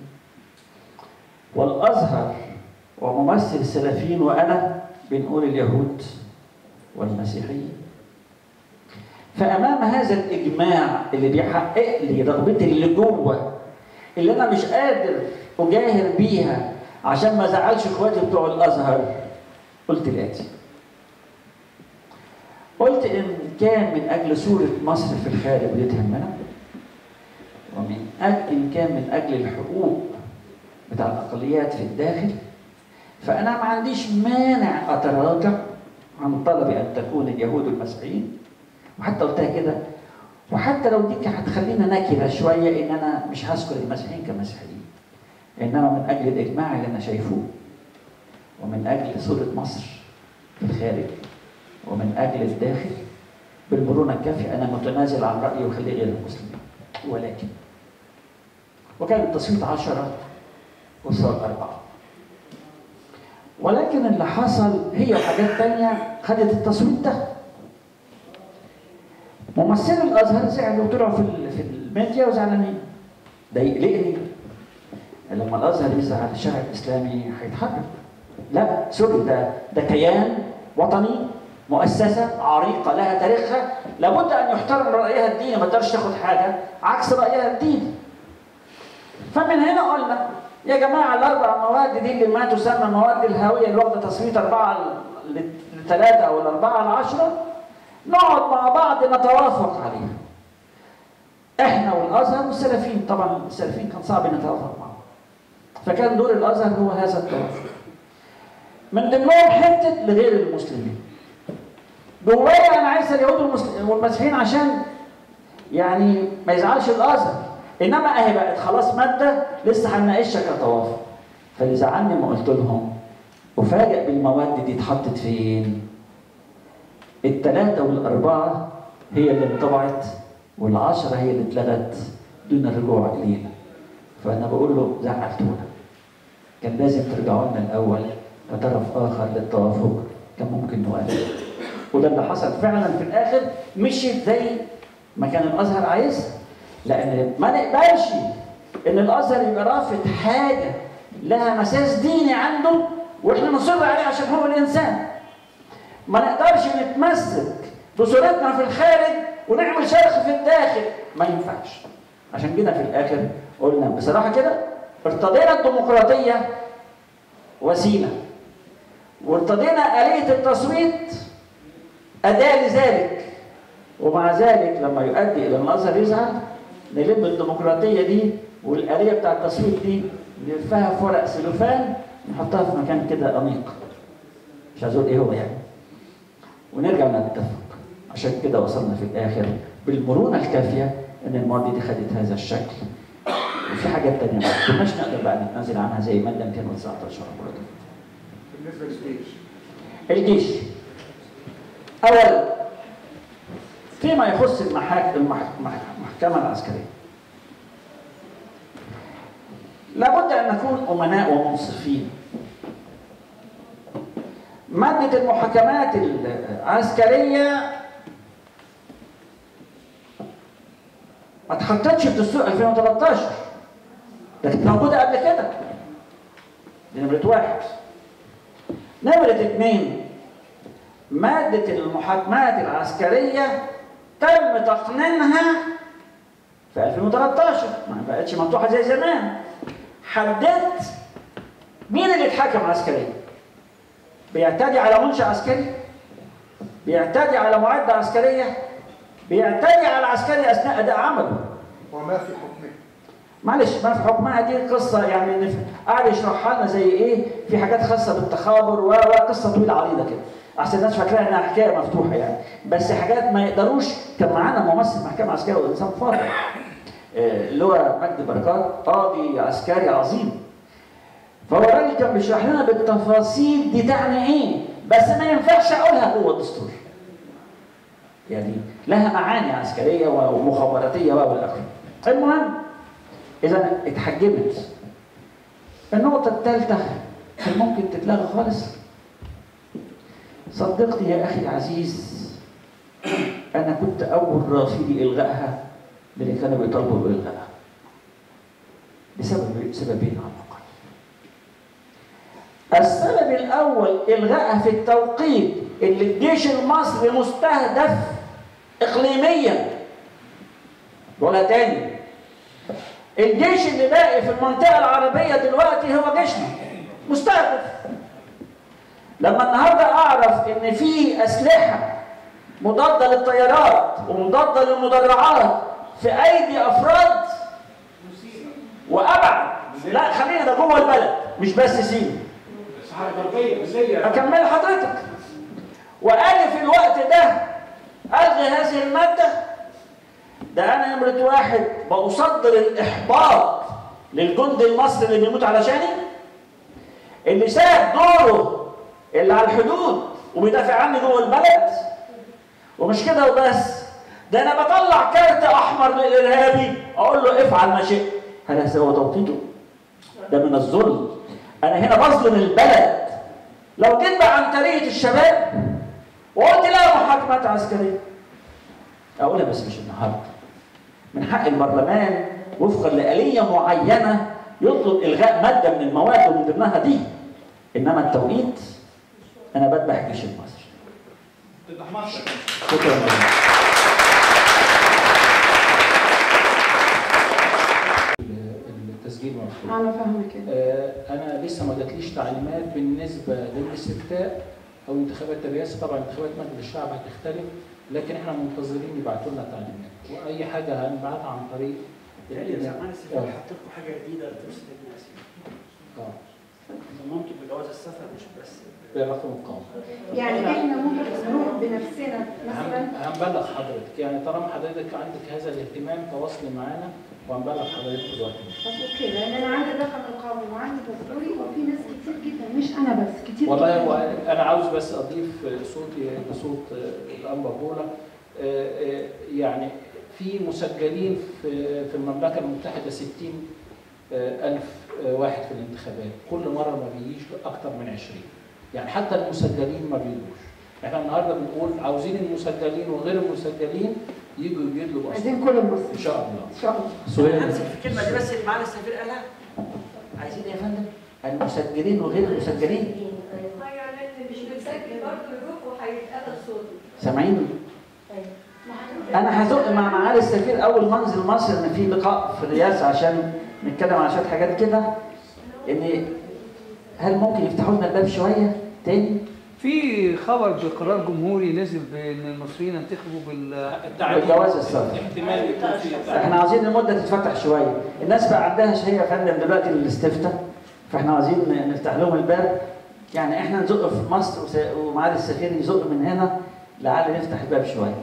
والأزهر وممثل السلفيين وأنا بنقول اليهود والمسيحيين فأمام هذا الإجماع اللي بيحقق لي رغبتي اللي جوه اللي أنا مش قادر أجاهر بيها عشان ما زعلش إخواتي بتوع الأزهر قلت الآتي قلت إن كان من أجل صورة مصر في الخارج ودي تهمنا ومن أجل إن كان من أجل الحقوق بتاع الأقليات في الداخل فأنا ما عنديش مانع أتراجع عن طلب أن تكون اليهود المسيحيين وحتى قلتها كده وحتى لو دي كانت هتخلينا نكره شويه ان انا مش هذكر المسيحيين كمسيحيين انما من اجل الاجماع اللي انا شايفه ومن اجل صوره مصر في الخارج ومن اجل الداخل بالمرونه الكافيه انا متنازل عن رايي وخليه غير المسلمين ولكن وكان التصويت عشرة وصار أربعة ولكن اللي حصل هي حاجات تانية خدت التصويت ده ممثلي الازهر زعلوا طلعوا في ال- في الميديا وزعلانين ده يقلقني لما الازهر يزعل الشارع الاسلامي هيتحرك لا سوري ده ده كيان وطني مؤسسه عريقه لها تاريخها لابد ان يحترم رايها الديني ما تقدرش تاخد حاجه عكس رايها الديني فمن هنا قلنا يا جماعه الاربع مواد دي اللي ما تسمى مواد الهويه اللي واخده تصويت اربعه لثلاثه او الاربعه لعشره نقعد مع بعض نتوافق عليها احنا والازهر والسلفيين طبعا السلفيين كان صعب نتوافق معهم فكان دور الازهر هو هذا التوافق من ضمنهم حته لغير المسلمين جوايا انا عايز اليهود والمسل- والمسيحيين عشان يعني ما يزعلش الازهر انما اهي بقت خلاص ماده لسه هنناقشها كطوافق فاللي زعلني ما قلت لهم افاجئ بالمواد دي اتحطت فين الثلاثه والاربعه هي اللي انطبعت والعشره هي اللي اتلغت دون الرجوع الينا فانا بقول له زعلتونا كان لازم ترجعوا لنا الاول كطرف اخر للتوافق كان ممكن نوافق وده اللي حصل فعلا في الاخر مشيت زي ما كان الازهر عايزها لان ما نقبلش ان الازهر يبقى رافض حاجه لها مساس ديني عنده واحنا نصر عليه عشان هو الانسان ما نقدرش نتمسك بصورتنا في الخارج ونعمل شرخ في الداخل ما ينفعش عشان كده في الاخر قلنا بصراحه كده ارتضينا الديمقراطيه وسيله وارتضينا آلية التصويت أداة لذلك ومع ذلك لما يؤدي إلى النظر يزعل نلم الديمقراطية دي والآلية بتاع التصويت دي نلفها في ورق سلوفان نحطها في مكان كده أنيق مش عايز أقول إيه هو يعني ونرجع نتفق عشان كده وصلنا في الآخر بالمرونة الكافية إن المواد دي خدت هذا الشكل وفي حاجات تانية ما كناش نقدر بقى نتنازل عنها زي مادة 219 برضه
بالنسبه للجيش
الجيش اولا فيما يخص المحاك... المح... المح- المحكمه العسكريه لابد ان نكون امناء ومنصفين ماده المحاكمات العسكريه ما اتحطتش في دستور 2013 ده كانت موجوده قبل كده دي نمره واحد نمرة اثنين مادة المحاكمات العسكرية تم تقنينها في 2013 ما بقتش مفتوحة زي زمان حددت مين اللي يتحاكم عسكريا بيعتدي على منشأ عسكري بيعتدي على معدة عسكرية بيعتدي على العسكري أثناء أداء عمله
وما في حكمه
معلش ما في حكمها دي قصه يعني نف- قاعد يشرحها لنا زي ايه في حاجات خاصه بالتخابر و- وقصه طويله عريضه كده احسن الناس فاكراها انها حكايه مفتوحه يعني بس حاجات ما يقدروش كان معانا ممثل محكمه عسكريه وانسان فاضل آه، اللي هو مجدي بركات قاضي عسكري عظيم فهو الراجل كان بيشرح لنا بالتفاصيل دي تعني ايه بس ما ينفعش اقولها جوه الدستور يعني لها معاني عسكريه ومخابراتيه والى اخره المهم إذا اتحجمت. النقطة الثالثة كان ممكن تتلغى خالص. صدقني يا أخي العزيز أنا كنت أول رافضي إلغائها للي كانوا بيطالبوا بإلغائها. بسبب سببين على الأقل. السبب الأول إلغائها في التوقيت اللي الجيش المصري مستهدف إقليميا. ولا تاني الجيش اللي باقي في المنطقة العربية دلوقتي هو جيشنا مستهدف لما النهارده أعرف إن في أسلحة مضادة للطيارات ومضادة للمدرعات في أيدي أفراد وأبعد لا خلينا ده جوه البلد مش بس سينا
الصحراء الغربيه بالليل
أكمل حضرتك وقال في الوقت ده ألغي هذه المادة ده أنا نمرة واحد بصدر الإحباط للجند المصري اللي بيموت علشاني اللي ساب دوره اللي على الحدود وبيدافع عني جوه البلد ومش كده وبس ده أنا بطلع كارت أحمر للإرهابي أقول له افعل ما شئت هل هذا هو توقيته؟ ده من الظلم أنا هنا بظلم البلد لو جيت بقى عن طريقة الشباب وقلت لا محاكمات عسكرية أقولها بس مش النهارده من حق البرلمان وفقا لآلية معينة يطلب إلغاء مادة من المواد ومن ضمنها دي إنما التوقيت أنا بذبح الجيش المصري شكرا جزيلا
التسجيل مفتوح
انا فاهمه كده
آه، انا لسه ما جاتليش تعليمات بالنسبه للاستفتاء او انتخابات الرئاسه طبعا انتخابات مجلس الشعب هتختلف لكن احنا منتظرين يبعتوا لنا تعليمات واي حاجه هنبعتها عن طريق
يعني زمان
آه.
حط لكم حاجه جديده تفسد الناس
اه
ضمنتوا بجواز السفر مش بس
بالرقم القومي
يعني احنا ممكن نروح بنفسنا مثلا
هن- هنبلغ حضرتك يعني طالما حضرتك عندك هذا الاهتمام تواصلي معانا وهنبلغ حضرتك دلوقتي
طب اوكي لان انا عندي الرقم القومي وعندي باسبوري وفي ناس كتير جدا مش انا بس كتير
والله
جدا
هو انا عاوز بس اضيف صوتي لصوت الانبا بولا يعني في مسجلين في في المملكه المتحده 60 ألف واحد في الانتخابات كل مرة ما بيجيش أكتر من 20 يعني حتى المسجلين ما بيجوش احنا النهارده بنقول عاوزين المسجلين وغير المسجلين يجوا يجدلوا بأصل
عايزين كل المصريين
إن شاء الله
ان شاء الله
سؤال
همسك في الكلمه دي بس اللي معانا السفير قالها عايزين ايه يا فندم؟ المسجلين وغير المسجلين
مش بتسجل برضه يروح وهيتقبل صوته
سامعين؟ انا هزق مع معالي السفير اول ما انزل مصر ان في لقاء في الرئاسه عشان نتكلم على شويه حاجات كده ان هل ممكن يفتحوا لنا الباب شويه تاني؟
في خبر بقرار جمهوري نزل بان المصريين ينتخبوا بال
بالجواز السفر
احتمال يكون في
احنا عاوزين المده تتفتح شويه الناس بقى عندها شهيه يا فندم دلوقتي للاستفتاء فاحنا عاوزين نفتح لهم الباب يعني احنا نزق في مصر وس- ومعالي السفير يزق من هنا لعل نفتح الباب شويه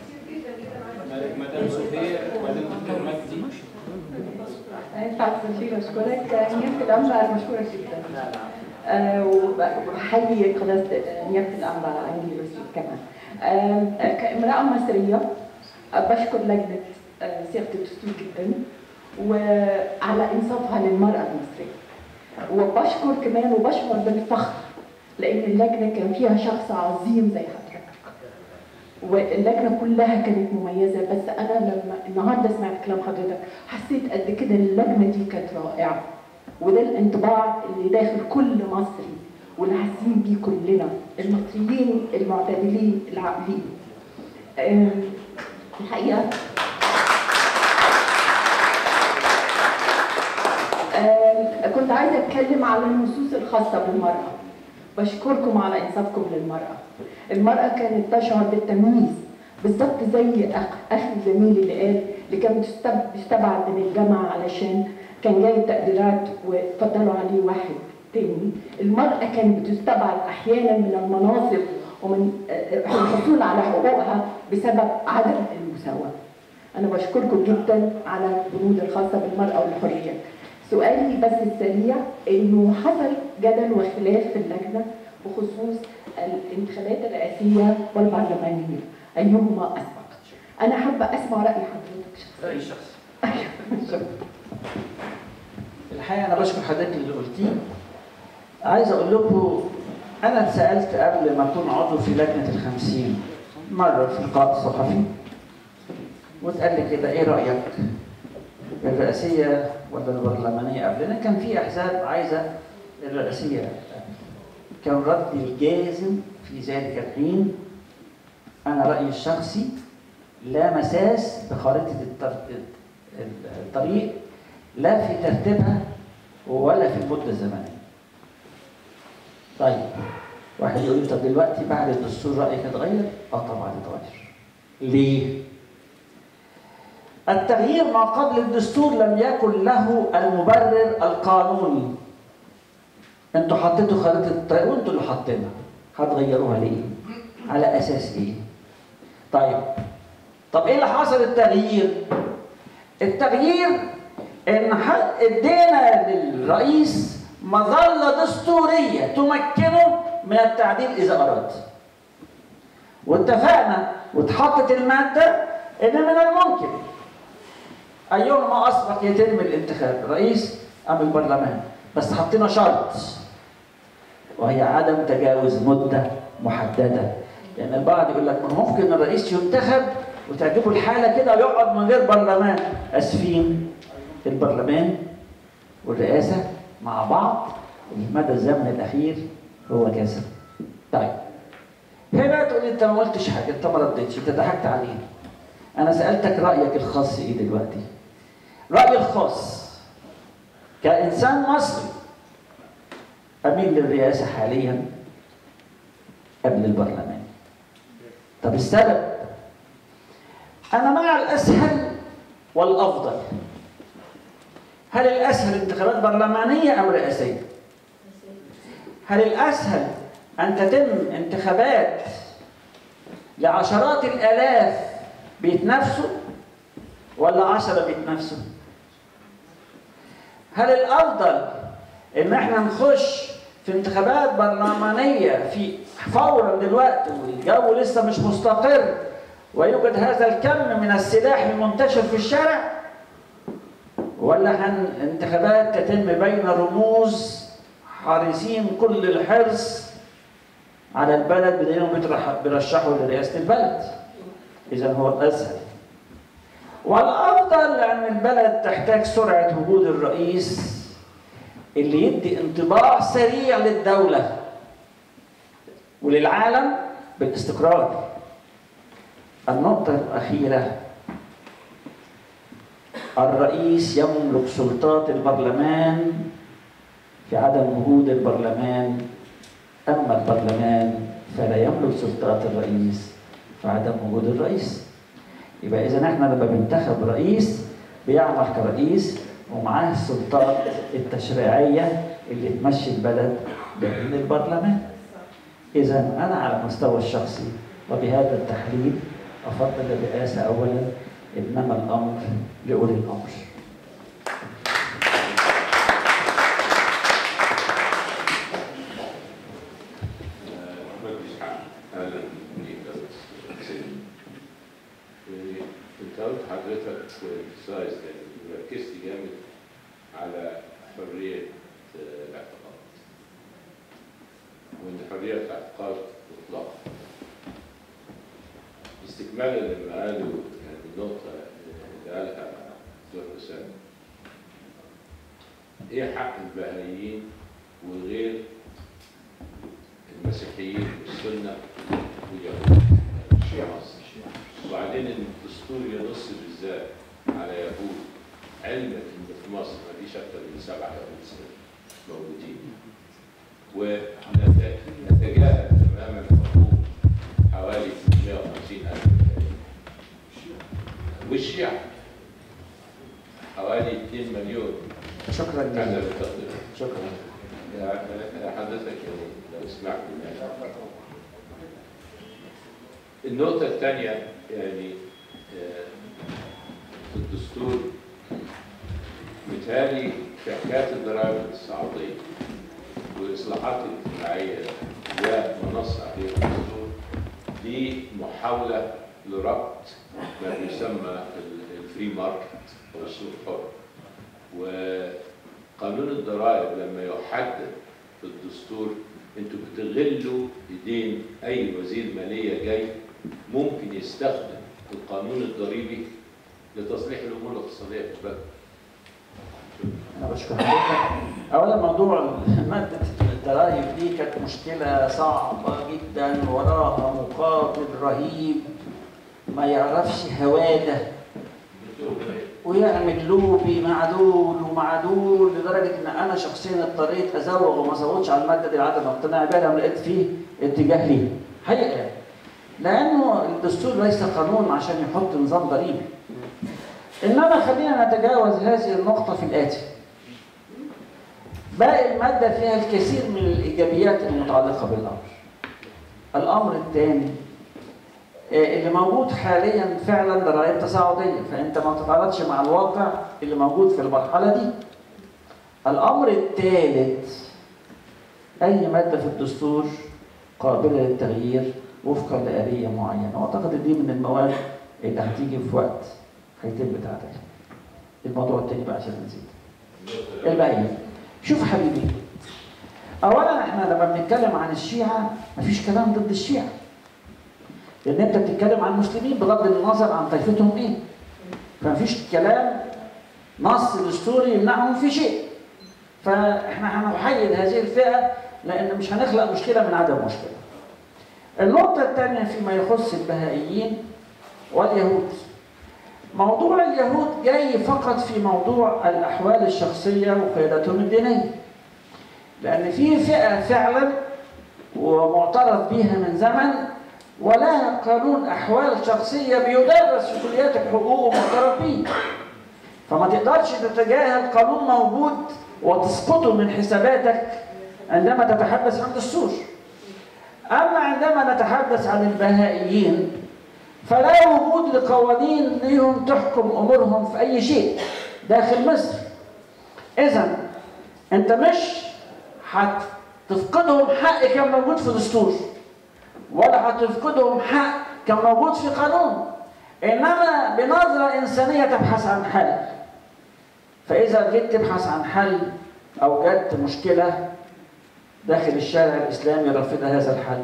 مدام سهير مدام دكتور مجدي
ينفع السفير اشكرك نيابه الانباء مشكوره جدا آه، وبحيي قناه نيابه الانباء انجليزي كمان آم، آه، كامراه مصريه آه، بشكر لجنه آه، صياغه الدستور جدا وعلى انصافها للمراه المصريه وبشكر كمان وبشعر بالفخر لان اللجنه كان فيها شخص عظيم زي حضرتك واللجنه كلها كانت مميزه بس انا لما النهارده سمعت كلام حضرتك حسيت قد كده اللجنه دي كانت رائعه وده الانطباع اللي داخل كل مصري واللي حاسين بيه كلنا المصريين المعتدلين العاقلين آم، الحقيقه آم، كنت عايزه اتكلم على النصوص الخاصه بالمراه بشكركم على انصافكم للمراه المراه كانت تشعر بالتمييز بالظبط زي أخ اخي زميلي اللي قال اللي كان بيستب- بيستبعد من الجامعه علشان كان جايب تقديرات وفضلوا عليه واحد تاني المرأة كانت بتستبعد أحيانا من المناصب ومن آه، الحصول على حقوقها بسبب عدم المساواة أنا بشكركم جدا على البنود الخاصة بالمرأة والحرية سؤالي بس السريع إنه حصل جدل وخلاف في اللجنة بخصوص الانتخابات الرئاسية والبرلمانية أيهما أسبق أنا حابة أسمع رأي حضرتك شخصيا
رأي الشخص الحقيقه انا بشكر حضرتك اللي قلتيه عايز اقول لكم انا اتسالت قبل ما اكون عضو في لجنه الخمسين مره في لقاء صحفي واتقال لي كده ايه رايك الرئاسيه ولا البرلمانيه قبلنا كان في احزاب عايزه الرئاسيه كان ردي الجازم في ذلك الحين انا رايي الشخصي لا مساس بخارطه التر- الطريق لا في ترتيبها ولا في المده الزمنيه. طيب واحد يقول لي طب دلوقتي بعد الدستور رايك اتغير؟ اه طبعا اتغير. ليه؟ التغيير ما قبل الدستور لم يكن له المبرر القانوني. انتوا حطيتوا خريطه الطريق وانتوا اللي حاطينها. هتغيروها ليه؟ على اساس ايه؟ طيب طب ايه اللي حصل التغيير؟ التغيير ان ح- ادينا للرئيس مظله دستوريه تمكنه من التعديل اذا اراد. واتفقنا واتحطت الماده ان من الممكن ايهما اسبق يتم الانتخاب الرئيس ام البرلمان بس حطينا شرط وهي عدم تجاوز مده محدده لان البعض يقول لك ما هو ممكن الرئيس ينتخب وتعجبه الحاله كده ويقعد من غير برلمان اسفين البرلمان والرئاسه مع بعض المدى الزمن الاخير هو كذا طيب هنا تقول لي انت ما قلتش حاجه انت ما ردتش انت ضحكت علينا انا سالتك رايك الخاص ايه دلوقتي رايي الخاص كانسان مصري اميل للرئاسه حاليا قبل البرلمان طب السبب انا مع الاسهل والافضل هل الاسهل انتخابات برلمانيه ام رئاسيه هل الأسهل أن تتم انتخابات لعشرات الآلاف بيتنافسوا ولا عشرة بيتنافسوا؟ هل الأفضل إن احنا نخش في انتخابات برلمانية في فورا دلوقتي والجو لسه مش مستقر ويوجد هذا الكم من السلاح المنتشر في الشارع ولا هن انتخابات تتم بين رموز حريصين كل الحرص على البلد بدليل بيترح- بيرشحوا لرئاسة البلد إذا هو الأسهل والأفضل أن البلد تحتاج سرعة وجود الرئيس اللي يدي انطباع سريع للدولة وللعالم بالاستقرار النقطة الأخيرة الرئيس يملك سلطات البرلمان في عدم وجود البرلمان أما البرلمان فلا يملك سلطات الرئيس في عدم وجود الرئيس يبقى إذا احنا لما بننتخب رئيس بيعمل كرئيس ومعاه السلطات التشريعية اللي تمشي البلد بين البرلمان إذا أنا على المستوى الشخصي وبهذا التحليل أفضل الرئاسة أولا إنما الأمر لأولي الأمر
مجلس حق اهلا بيك يا أستاذ سيدي. يعني انت قلت حضرتك سايز ركزت جامد على حريه آه، الاعتقاد وان حريه الاعتقاد مطلقه استكمالا لما قالوا يعني النقطه اللي قالها دكتور حسام ايه حق البهائيين وغير المسيحيين والسنة واليهود في مصر وبعدين إن الدستور ينص بالذات على يهود علما إن في مصر ما فيش أكثر من سبعة يهود موجودين ونتجاهل تماما حقوق حوالي 150 ألف والشيعة حوالي 2 مليون
شكرا
على
جزيلا
التقدير
شكرا
يا يا حضرتك يعني لو سمحت مني. النقطة الثانية يعني آه، في الدستور متهيألي في حكاية الضرائب الصعيدية والإصلاحات الاجتماعية ومنصة عليه الدستور دي محاولة لربط ما يسمى ال- الفري ماركت أو السوق الحر وقانون الضرائب لما يحدد في الدستور انتوا بتغلوا ايدين اي وزير ماليه جاي ممكن يستخدم القانون الضريبي لتصليح الامور الاقتصاديه في البلد.
أنا بشكر حضرتك أولا موضوع مادة الضرائب دي كانت مشكلة صعبة جدا وراها مقابل رهيب ما يعرفش هواده ويعمل لوبي مع دول ومع دول لدرجة إن أنا شخصيا اضطريت أزوغ وما أزوغش على المادة دي لعدم اقتناعي بها لما لقيت فيه اتجاه ليه. حقيقة يعني. لأنه الدستور ليس قانون عشان يحط نظام ضريبي. إنما خلينا نتجاوز هذه النقطة في الآتي. باقي المادة فيها الكثير من الإيجابيات المتعلقة بالأمر. الأمر الثاني آه، اللي موجود حاليا فعلا ضرائب تصاعدية فأنت ما تتعارضش مع الواقع اللي موجود في المرحلة دي. الأمر الثالث أي مادة في الدستور قابلة للتغيير وفقا لآلية معينة وأعتقد إن دي من المواد اللي هتيجي في وقت هيتم تعديلها. الموضوع التاني بقى عشان نسيت. الباقي شوف حبيبي اولا احنا لما بنتكلم عن الشيعه مفيش كلام ضد الشيعه لان انت بتتكلم عن المسلمين بغض النظر عن طائفتهم ايه فمفيش كلام نص دستوري يمنعهم في شيء فاحنا هنحيد هذه الفئه لان مش هنخلق مشكله من عدم مشكله النقطه الثانيه فيما يخص البهائيين واليهود موضوع اليهود جاي فقط في موضوع الأحوال الشخصية وقيادتهم الدينية لأن في فئة فعلا ومعترف بيها من زمن ولها قانون أحوال شخصية بيدرس في كليات الحقوق ومعترف بيه فما تقدرش تتجاهل قانون موجود وتسقطه من حساباتك عندما تتحدث عن دستور أما عندما نتحدث عن البهائيين فلا وجود لقوانين لهم تحكم أمورهم في أي شيء داخل مصر إذا أنت مش هتفقدهم حق كان موجود في دستور ولا هتفقدهم حق كان موجود في قانون إنما بنظرة إنسانية تبحث عن حل فإذا جيت تبحث عن حل أو جت مشكلة داخل الشارع الإسلامي رافض هذا الحل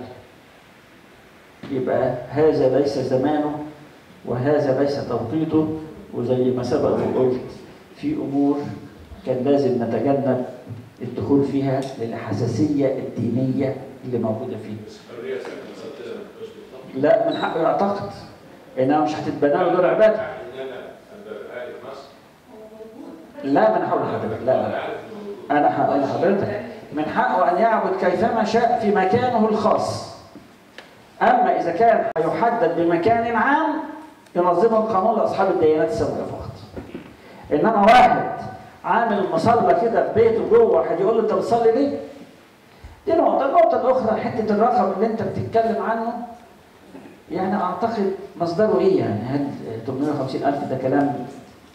يبقى هذا ليس زمانه وهذا ليس توقيته وزي ما سبق وقلت في أمور كان لازم نتجنب الدخول فيها للحساسية الدينية اللي موجودة فيه
الرئاسة المصدرة مش بالضبط
لا من حقه يعتقد إنها مش هتتبنى له دور عبادة
ان انا ابقى في مصر
لا من حول حضرتك لا لا أنا هقول لحضرتك من حقه أن يعبد كيفما شاء في مكانه الخاص أما إذا كان هيحدد بمكان عام ينظمه القانون لأصحاب الديانات السماوية فقط إنما واحد عامل مصلى كده في بيته جوه واحد يقول له أنت بتصلي ليه؟ دي نقطة، النقطة الأخرى حتة الرقم اللي أنت بتتكلم عنه يعني أعتقد مصدره إيه يعني؟ هل 850 ألف ده كلام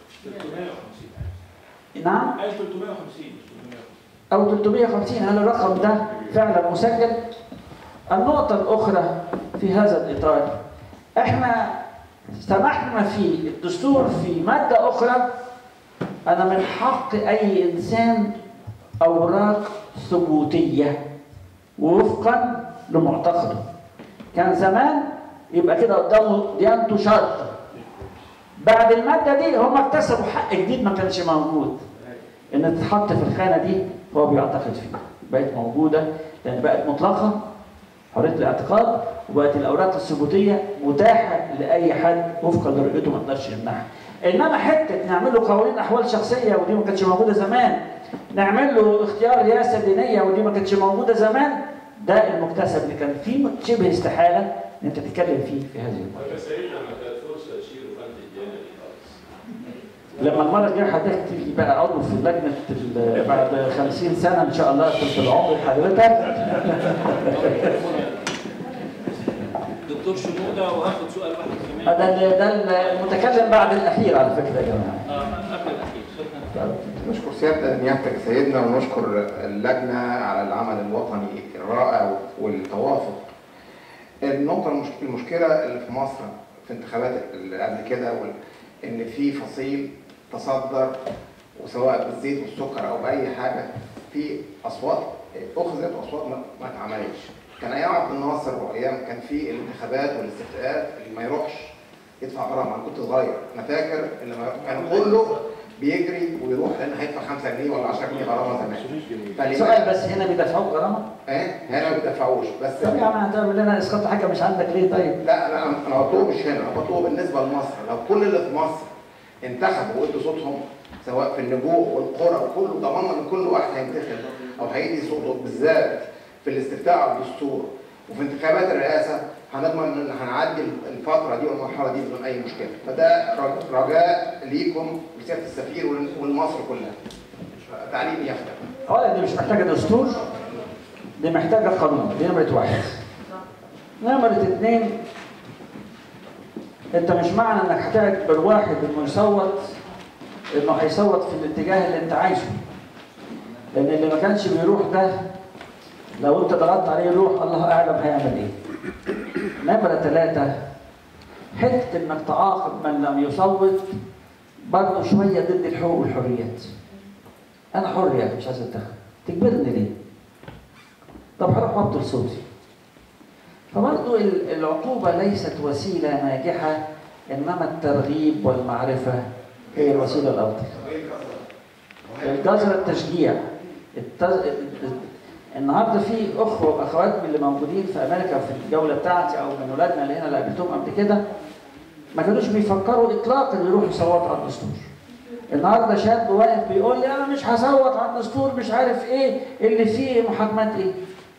350
نعم؟
قال 350
أو 350 هل الرقم ده فعلا مسجل؟ النقطة الأخرى في هذا الإطار إحنا سمحنا في الدستور في مادة أخرى أنا من حق أي إنسان أوراق ثبوتية وفقا لمعتقده كان زمان يبقى كده قدامه ديانته شرط بعد المادة دي هم اكتسبوا حق جديد ما كانش موجود ان تتحط في الخانه دي هو بيعتقد فيها بقت موجوده لان بقت مطلقه حريه الاعتقاد وبقت الاوراق الثبوتيه متاحه لاي حد وفقا لرؤيته ما يقدرش يمنعها انما حته نعمل له قوانين احوال شخصيه ودي ما كانتش موجوده زمان نعمل له اختيار رئاسه دينيه ودي ما كانتش موجوده زمان ده المكتسب اللي كان فيه شبه استحاله ان انت تتكلم فيه في هذه المرة.
طب يا سيدنا ما كانت فرصه تشيلوا فند الديانه دي خالص
لما المره الجايه حضرتك تيجي بقى عضو في لجنه ال- بعد 50 سنه ان شاء الله في العمر حضرتك
دكتور شنودة وهاخد سؤال واحد كمان
ده ال- ده المتكلم بعد الاخير على فكره يا جماعه
اه قبل الاخير شكرا
نشكر سيادة نيابتك سيدنا ونشكر اللجنة على العمل الوطني الرائع والتوافق. النقطة المش- المشكلة اللي في مصر في انتخابات اللي قبل كده وال- إن في فصيل تصدر وسواء بالزيت والسكر أو بأي حاجة في أصوات أخذت وأصوات ما ما اتعملتش. كان أيام عبد الناصر وأيام كان في الانتخابات والاستفتاءات اللي ما يروحش يدفع غرامة أنا كنت صغير أنا فاكر اللي ما كان كله بيجري ويروح لان هيدفع 5 جنيه ولا 10 جنيه غرامه زمان
سؤال بس هنا بيدفعوك غرامه؟
ايه هنا ما بيدفعوش بس
طب يا عم هتعمل لنا اسقاط حاجه مش عندك ليه طيب؟
لا انا انا بطلبه مش هنا انا بطلبه بالنسبه لمصر لو كل اللي في مصر انتخبوا وادوا صوتهم سواء في النجوع والقرى وكله ضمننا ان كل واحد هينتخب او هيدي صوته بالذات في الاستفتاء على الدستور وفي انتخابات الرئاسه هنضمن ان هنعدي الفتره دي والمرحله دي بدون اي مشكله فده رج- رجاء ليكم بسياده السفير ول- ولمصر كلها تعليم يفتح
اولا دي مش محتاجه دستور دي محتاجه قانون دي نمره واحد نمره اثنين انت مش معنى انك هتعتبر واحد انه يصوت انه هيصوت في الاتجاه اللي انت عايزه لان اللي ما كانش بيروح ده لو انت ضغطت عليه يروح الله اعلم هيعمل ايه نمره ثلاثه حته انك تعاقب من لم يصوت برضه شويه ضد الحقوق والحريات انا حر يعني مش عايز اتخذ تجبرني ليه طب هروح ابطل صوتي فبرضه ال- العقوبة ليست وسيلة ناجحة إنما الترغيب والمعرفة هي الوسيلة الأفضل الجزر التشجيع التز... النهارده في اخوه واخوات من اللي موجودين في امريكا في الجوله بتاعتي او من ولادنا اللي هنا اللي قابلتهم قبل كده ما كانوش بيفكروا اطلاقا يروحوا يصوتوا على الدستور النهارده شاب واقف بيقول لي انا مش هصوت على الدستور مش عارف ايه اللي فيه محاكمات ايه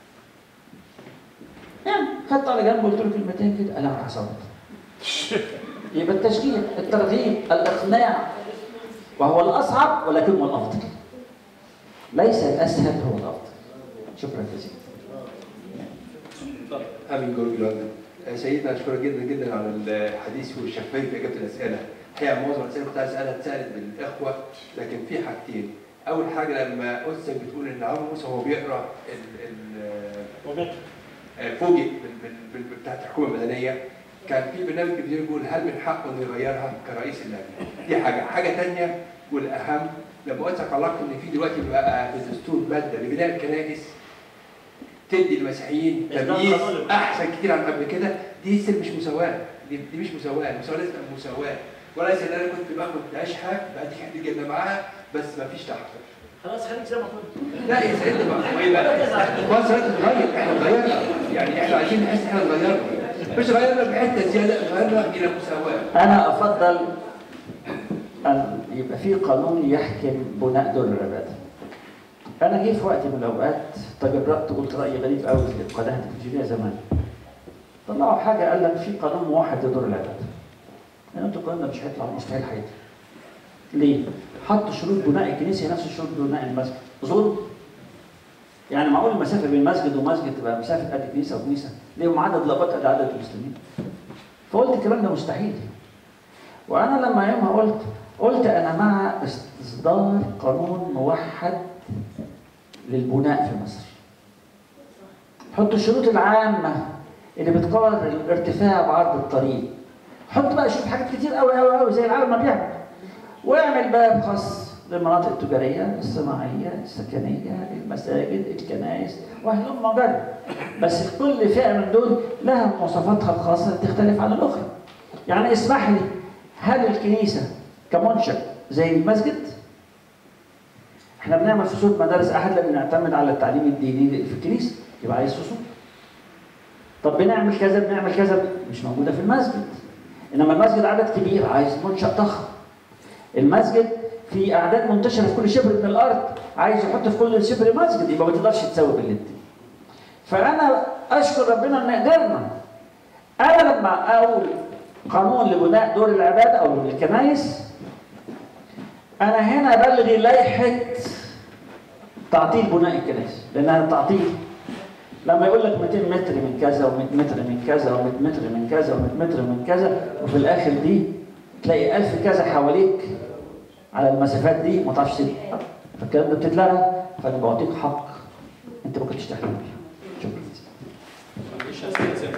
يعني خدت على جنب قلت له كلمتين كده قال انا هصوت يبقى التشجيع الترغيب الاقناع وهو الاصعب ولكنه الافضل ليس الاسهل هو الافضل شكرا جزيلا
امين جورج لندن سيدنا اشكرك جدا جدا على الحديث والشفافيه في اجابه الاسئله الحقيقه معظم الاسئله كنت عايز اسالها اتسالت بالاخوه لكن في حاجتين اول حاجه لما قدسك بتقول ان عمرو موسى وهو بيقرا ال ال آه، فوجئ بال- بال- بال- بتاعت الحكومه المدنيه كان في برنامج تلفزيوني بيقول هل من حقه انه يغيرها كرئيس اللجنه؟ دي حاجه، حاجه ثانيه والاهم لما قدسك علاقه ان في دلوقتي بقى في الدستور ماده لبناء الكنائس تدي المسيحيين
مش ده
تمييز
القانون اللي-
احسن كتير عن قبل كده دي سر مش مساواه دي, دي مش مساواه المساواه لازم تبقى مساواه وليس ان انا كنت باخد اشحه بدي حد جنة معاها بس ما فيش تحت
خلاص خليك زي ما كنت
لا يا سيدنا بقى ما يبقى مصر تتغير احنا اتغيرنا يعني احنا عايزين نحس ان احنا اتغيرنا مش غيرنا بحته زياده غيرنا الى مساواه
أنا أفضل أن يبقى في قانون يحكم بناء دور العبادة. أنا جه في وقت من الأوقات تجرأت قلت رأي غريب قوي في القناة التلفزيونية زمان. طلعوا حاجة قال لك في قانون موحد لدور العبادة. يعني أنتوا القانون ده مش هيطلع مستحيل هيطلع. ليه؟ حطوا شروط بناء الكنيسة نفس شروط بناء المسجد. ظلم؟ يعني معقول المسافة بين مسجد ومسجد تبقى مسافة قد كنيسة وكنيسة؟ ليهم عدد لغات قد عدد المسلمين. فقلت الكلام ده مستحيل. وانا لما يومها قلت قلت انا مع اصدار قانون موحد للبناء في مصر حط الشروط العامه اللي بتقرر الارتفاع بعرض الطريق حط بقى شوف حاجات كتير قوي قوي قوي زي العالم ما بيعمل واعمل باب خاص للمناطق التجاريه الصناعيه السكنيه المساجد الكنائس وهلم جرى بس كل فئه من دول لها مواصفاتها الخاصه تختلف عن الاخرى يعني اسمح لي هل الكنيسة كمنشأ زي المسجد؟ احنا بنعمل فصول مدارس أحد لما بنعتمد على التعليم الديني في الكنيسة يبقى عايز فصول. طب بنعمل كذا بنعمل كذا مش موجودة في المسجد. إنما المسجد عدد كبير عايز منشأ ضخم. المسجد في أعداد منتشرة في كل شبر من الأرض عايز يحط في كل شبر مسجد يبقى ما تقدرش تساوي بالاتنين. فأنا أشكر ربنا إن قدرنا. أنا لما أقول قانون لبناء دور العبادة أو الكنائس أنا هنا بلغي لائحة تعطيل بناء الكنائس لأنها تعطيل لما يقول لك 200 متر من كذا و100 متر من كذا و100 متر من كذا و100 متر من كذا وفي الآخر دي تلاقي 1000 كذا حواليك على المسافات دي ما تعرفش تبني فالكلام ده بتتلغى فأنا بعطيك حق أنت ما كنتش تحلم بيه شكرا
معلش استاذ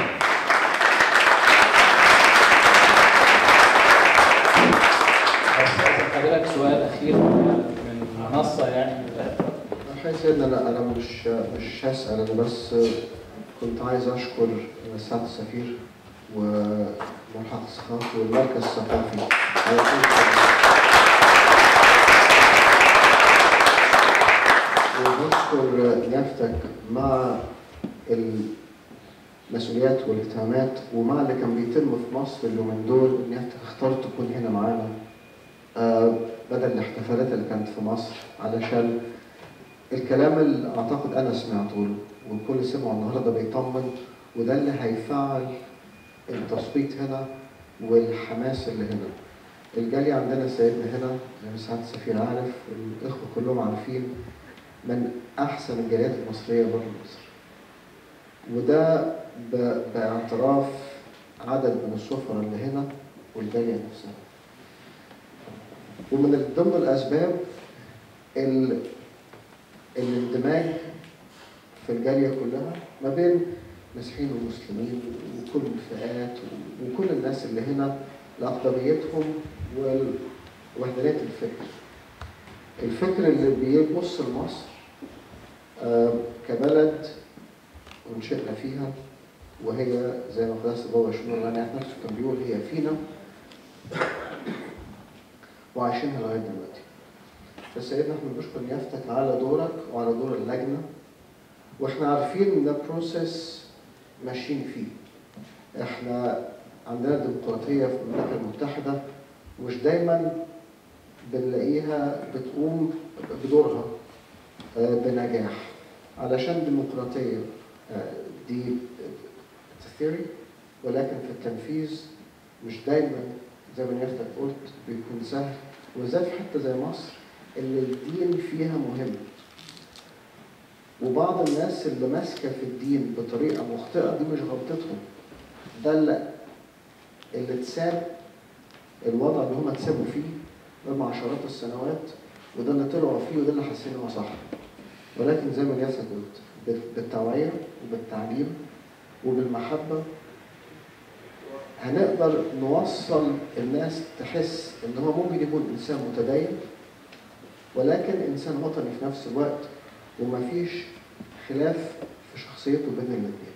حضرتك سؤال اخير من منصه يعني
الحقيقة سيدنا لا أنا مش مش هسأل أنا بس كنت عايز أشكر سعادة السفير وملحق الثقافي والمركز الثقافي على كل وبشكر نيافتك مع المسؤوليات والاهتمامات ومع اللي كان بيتم في مصر اليومين دول نيافتك اخترت تكون هنا معانا آه، بدل الاحتفالات اللي كانت في مصر علشان الكلام اللي اعتقد انا سمعته له والكل سمعه النهارده بيطمن وده اللي هيفعل التصويت هنا والحماس اللي هنا. الجالية عندنا سيدنا هنا زي ما سعادة السفير عارف الإخوة كلهم عارفين من أحسن الجاليات المصرية بره مصر. وده ب- باعتراف عدد من السفراء اللي هنا والجالية نفسها. ومن ضمن الأسباب ال- الاندماج في الجالية كلها ما بين مسيحيين ومسلمين وكل الفئات وكل الناس اللي هنا لأقدميتهم ووحدانية الفكر. الفكر اللي بيبص لمصر آه، كبلد ونشأنا فيها وهي زي ما قداسة بابا شنو الغني نفسه كان بيقول هي فينا وعايشينها لغاية دلوقتي. فسيدنا احنا بنشكر نيافتك على دورك وعلى دور اللجنة واحنا عارفين ان ده بروسيس ماشيين فيه. احنا عندنا ديمقراطية في المملكة المتحدة مش دايما بنلاقيها بتقوم بدورها آه، بنجاح علشان الديمقراطية آه، دي ثيوري ولكن في التنفيذ مش دايما زي ما نيافتك قلت بيكون سهل وزي في حتة زي مصر اللي الدين فيها مهم وبعض الناس اللي ماسكه في الدين بطريقه مخطئه دي مش غلطتهم ده اللي اللي اتساب الوضع اللي هم اتسابوا فيه بقى عشرات السنوات وده اللي طلعوا فيه وده اللي حاسين هو صح ولكن زي ما جاسر قلت بال- بالتوعيه وبالتعليم وبالمحبه هنقدر نوصل الناس تحس ان هو ممكن يكون انسان متدين ولكن انسان وطني في نفس الوقت ومفيش خلاف في شخصيته بين الاثنين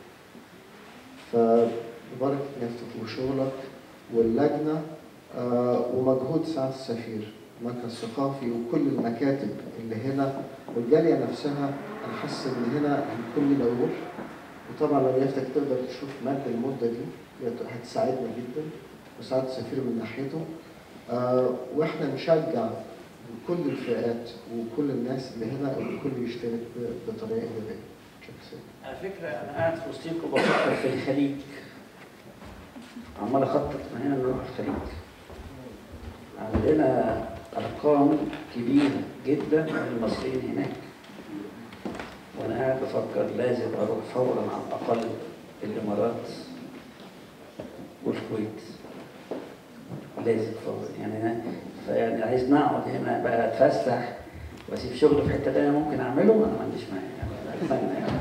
فبارك نفسك وشغلك واللجنه آه، ومجهود سعاده السفير المركز الثقافي وكل المكاتب اللي هنا والجاليه نفسها انا حاسس ان هنا هنكون لنا دور وطبعا لو يفتك تقدر تشوف مد المده دي هتساعدنا جدا وسعاده السفير من ناحيته آه، واحنا نشجع كل الفئات وكل الناس اللي هنا الكل يشترك ب- بطريقه ايجابيه. شكرا.
على فكرة أنا قاعد في وسطيكم بفكر في الخليج عمال أخطط من هنا نروح الخليج عندنا أرقام كبيرة جدا من المصريين هناك وأنا قاعد بفكر لازم أروح فورا على الأقل الإمارات والكويت لازم فورا يعني أنا فيعني عايز نقعد هنا بقى اتفسح واسيب شغل في حته تانيه ممكن اعمله انا ما عنديش مانع يعني أتمنى يعني.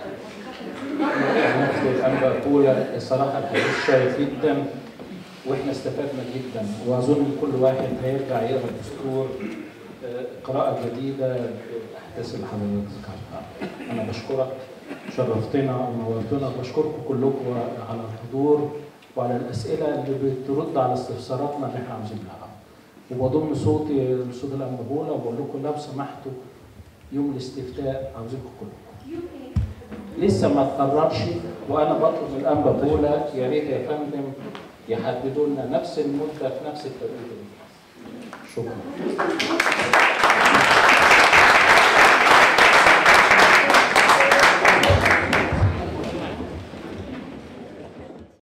نفس الأنبا أولى الصراحة الحديث شيق جدا وإحنا استفدنا جدا وأظن كل واحد هيرجع يقرأ الدستور آه، قراءة جديدة بالأحداث اللي حضرتك ذكرتها. أنا بشكرك شرفتنا ونورتنا بشكركم كلكم على الحضور وعلى الأسئلة اللي بترد على استفساراتنا اللي إحنا عاوزين نعرفها. وبضم صوتي لصوت الأنبا أولى وبقول لكم لو سمحتوا يوم الاستفتاء عاوزينكم كلكم. لسه ما اتقررش وانا بطلب من الانبا بولا يا ريت يا فندم يحددوا لنا نفس المده في نفس التوقيت شكرا